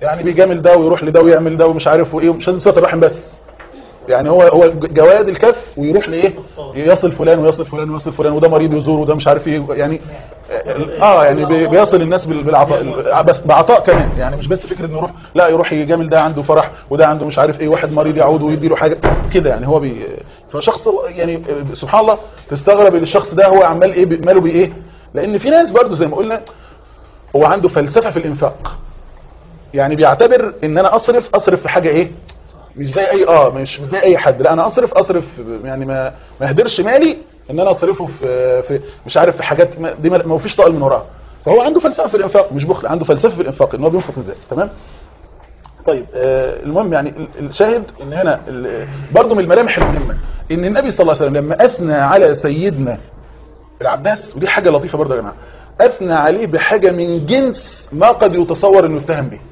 يعني بيجامل ده ويروح لده ويعمل ده ومش عارف وايه مش لازم صله الرحم بس يعني هو هو جواد الكف ويروح لايه يصل فلان ويصل فلان ويصل فلان وده مريض يزور وده مش عارف ايه يعني اه يعني بي- بيصل الناس بال- بالعطاء بس بعطاء كمان يعني مش بس فكره انه يروح لا يروح يجامل ده عنده فرح وده عنده مش عارف ايه واحد مريض يعود ويدي له حاجه كده يعني هو بي فشخص يعني سبحان الله تستغرب ان الشخص ده هو عمال ايه بي- ماله بايه لان في ناس برضو زي ما قلنا هو عنده فلسفه في الانفاق يعني بيعتبر ان انا اصرف اصرف في حاجه ايه مش زي اي اه مش مش زي اي حد لا انا اصرف اصرف يعني ما ما اهدرش مالي ان انا اصرفه في, في مش عارف في حاجات ما دي ما ما فيش طائل من وراها فهو عنده فلسفه في الانفاق مش بخل عنده فلسفه في الانفاق ان هو بينفق ازاي تمام طيب آه المهم يعني ال- الشاهد ان هنا ال- برضه من الملامح المهمه ان النبي صلى الله عليه وسلم لما اثنى على سيدنا العباس ودي حاجه لطيفه برضه يا جماعه اثنى عليه بحاجه من جنس ما قد يتصور انه يتهم به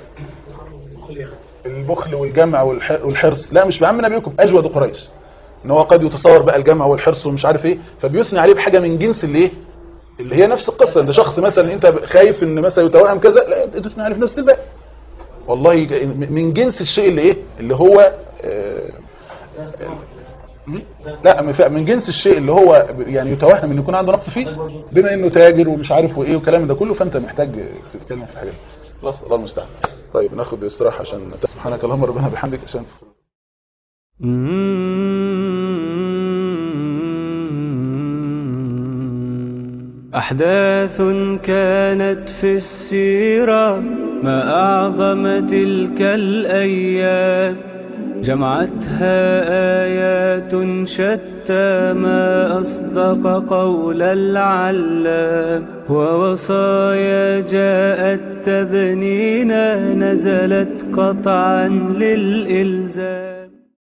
البخل والجمع والح- والحرص لا مش بعم نبيكم اجود قريش ان هو قد يتصور بقى الجمع والحرص ومش عارف ايه فبيثني عليه بحاجه من جنس اللي ايه اللي هي نفس القصه ده شخص مثلا انت خايف ان مثلا يتوهم كذا لا انت تثني عليه في نفس الباب والله ج- من جنس الشيء اللي ايه اللي هو آه، م? لا من ف- من جنس الشيء اللي هو يعني يتوهم ان يكون عنده نقص فيه بما انه تاجر ومش عارف وايه والكلام ده كله فانت محتاج تتكلم في حاجه خلاص الله المستعان طيب ناخد استراحه عشان سبحانك اللهم ربنا بحمدك عشان أحداث كانت في السيرة ما أعظم تلك الأيام جمعتها آيات شتى ما أصدق قول العلام ووصايا جاءت تبنينا نزلت قطعا للإلزام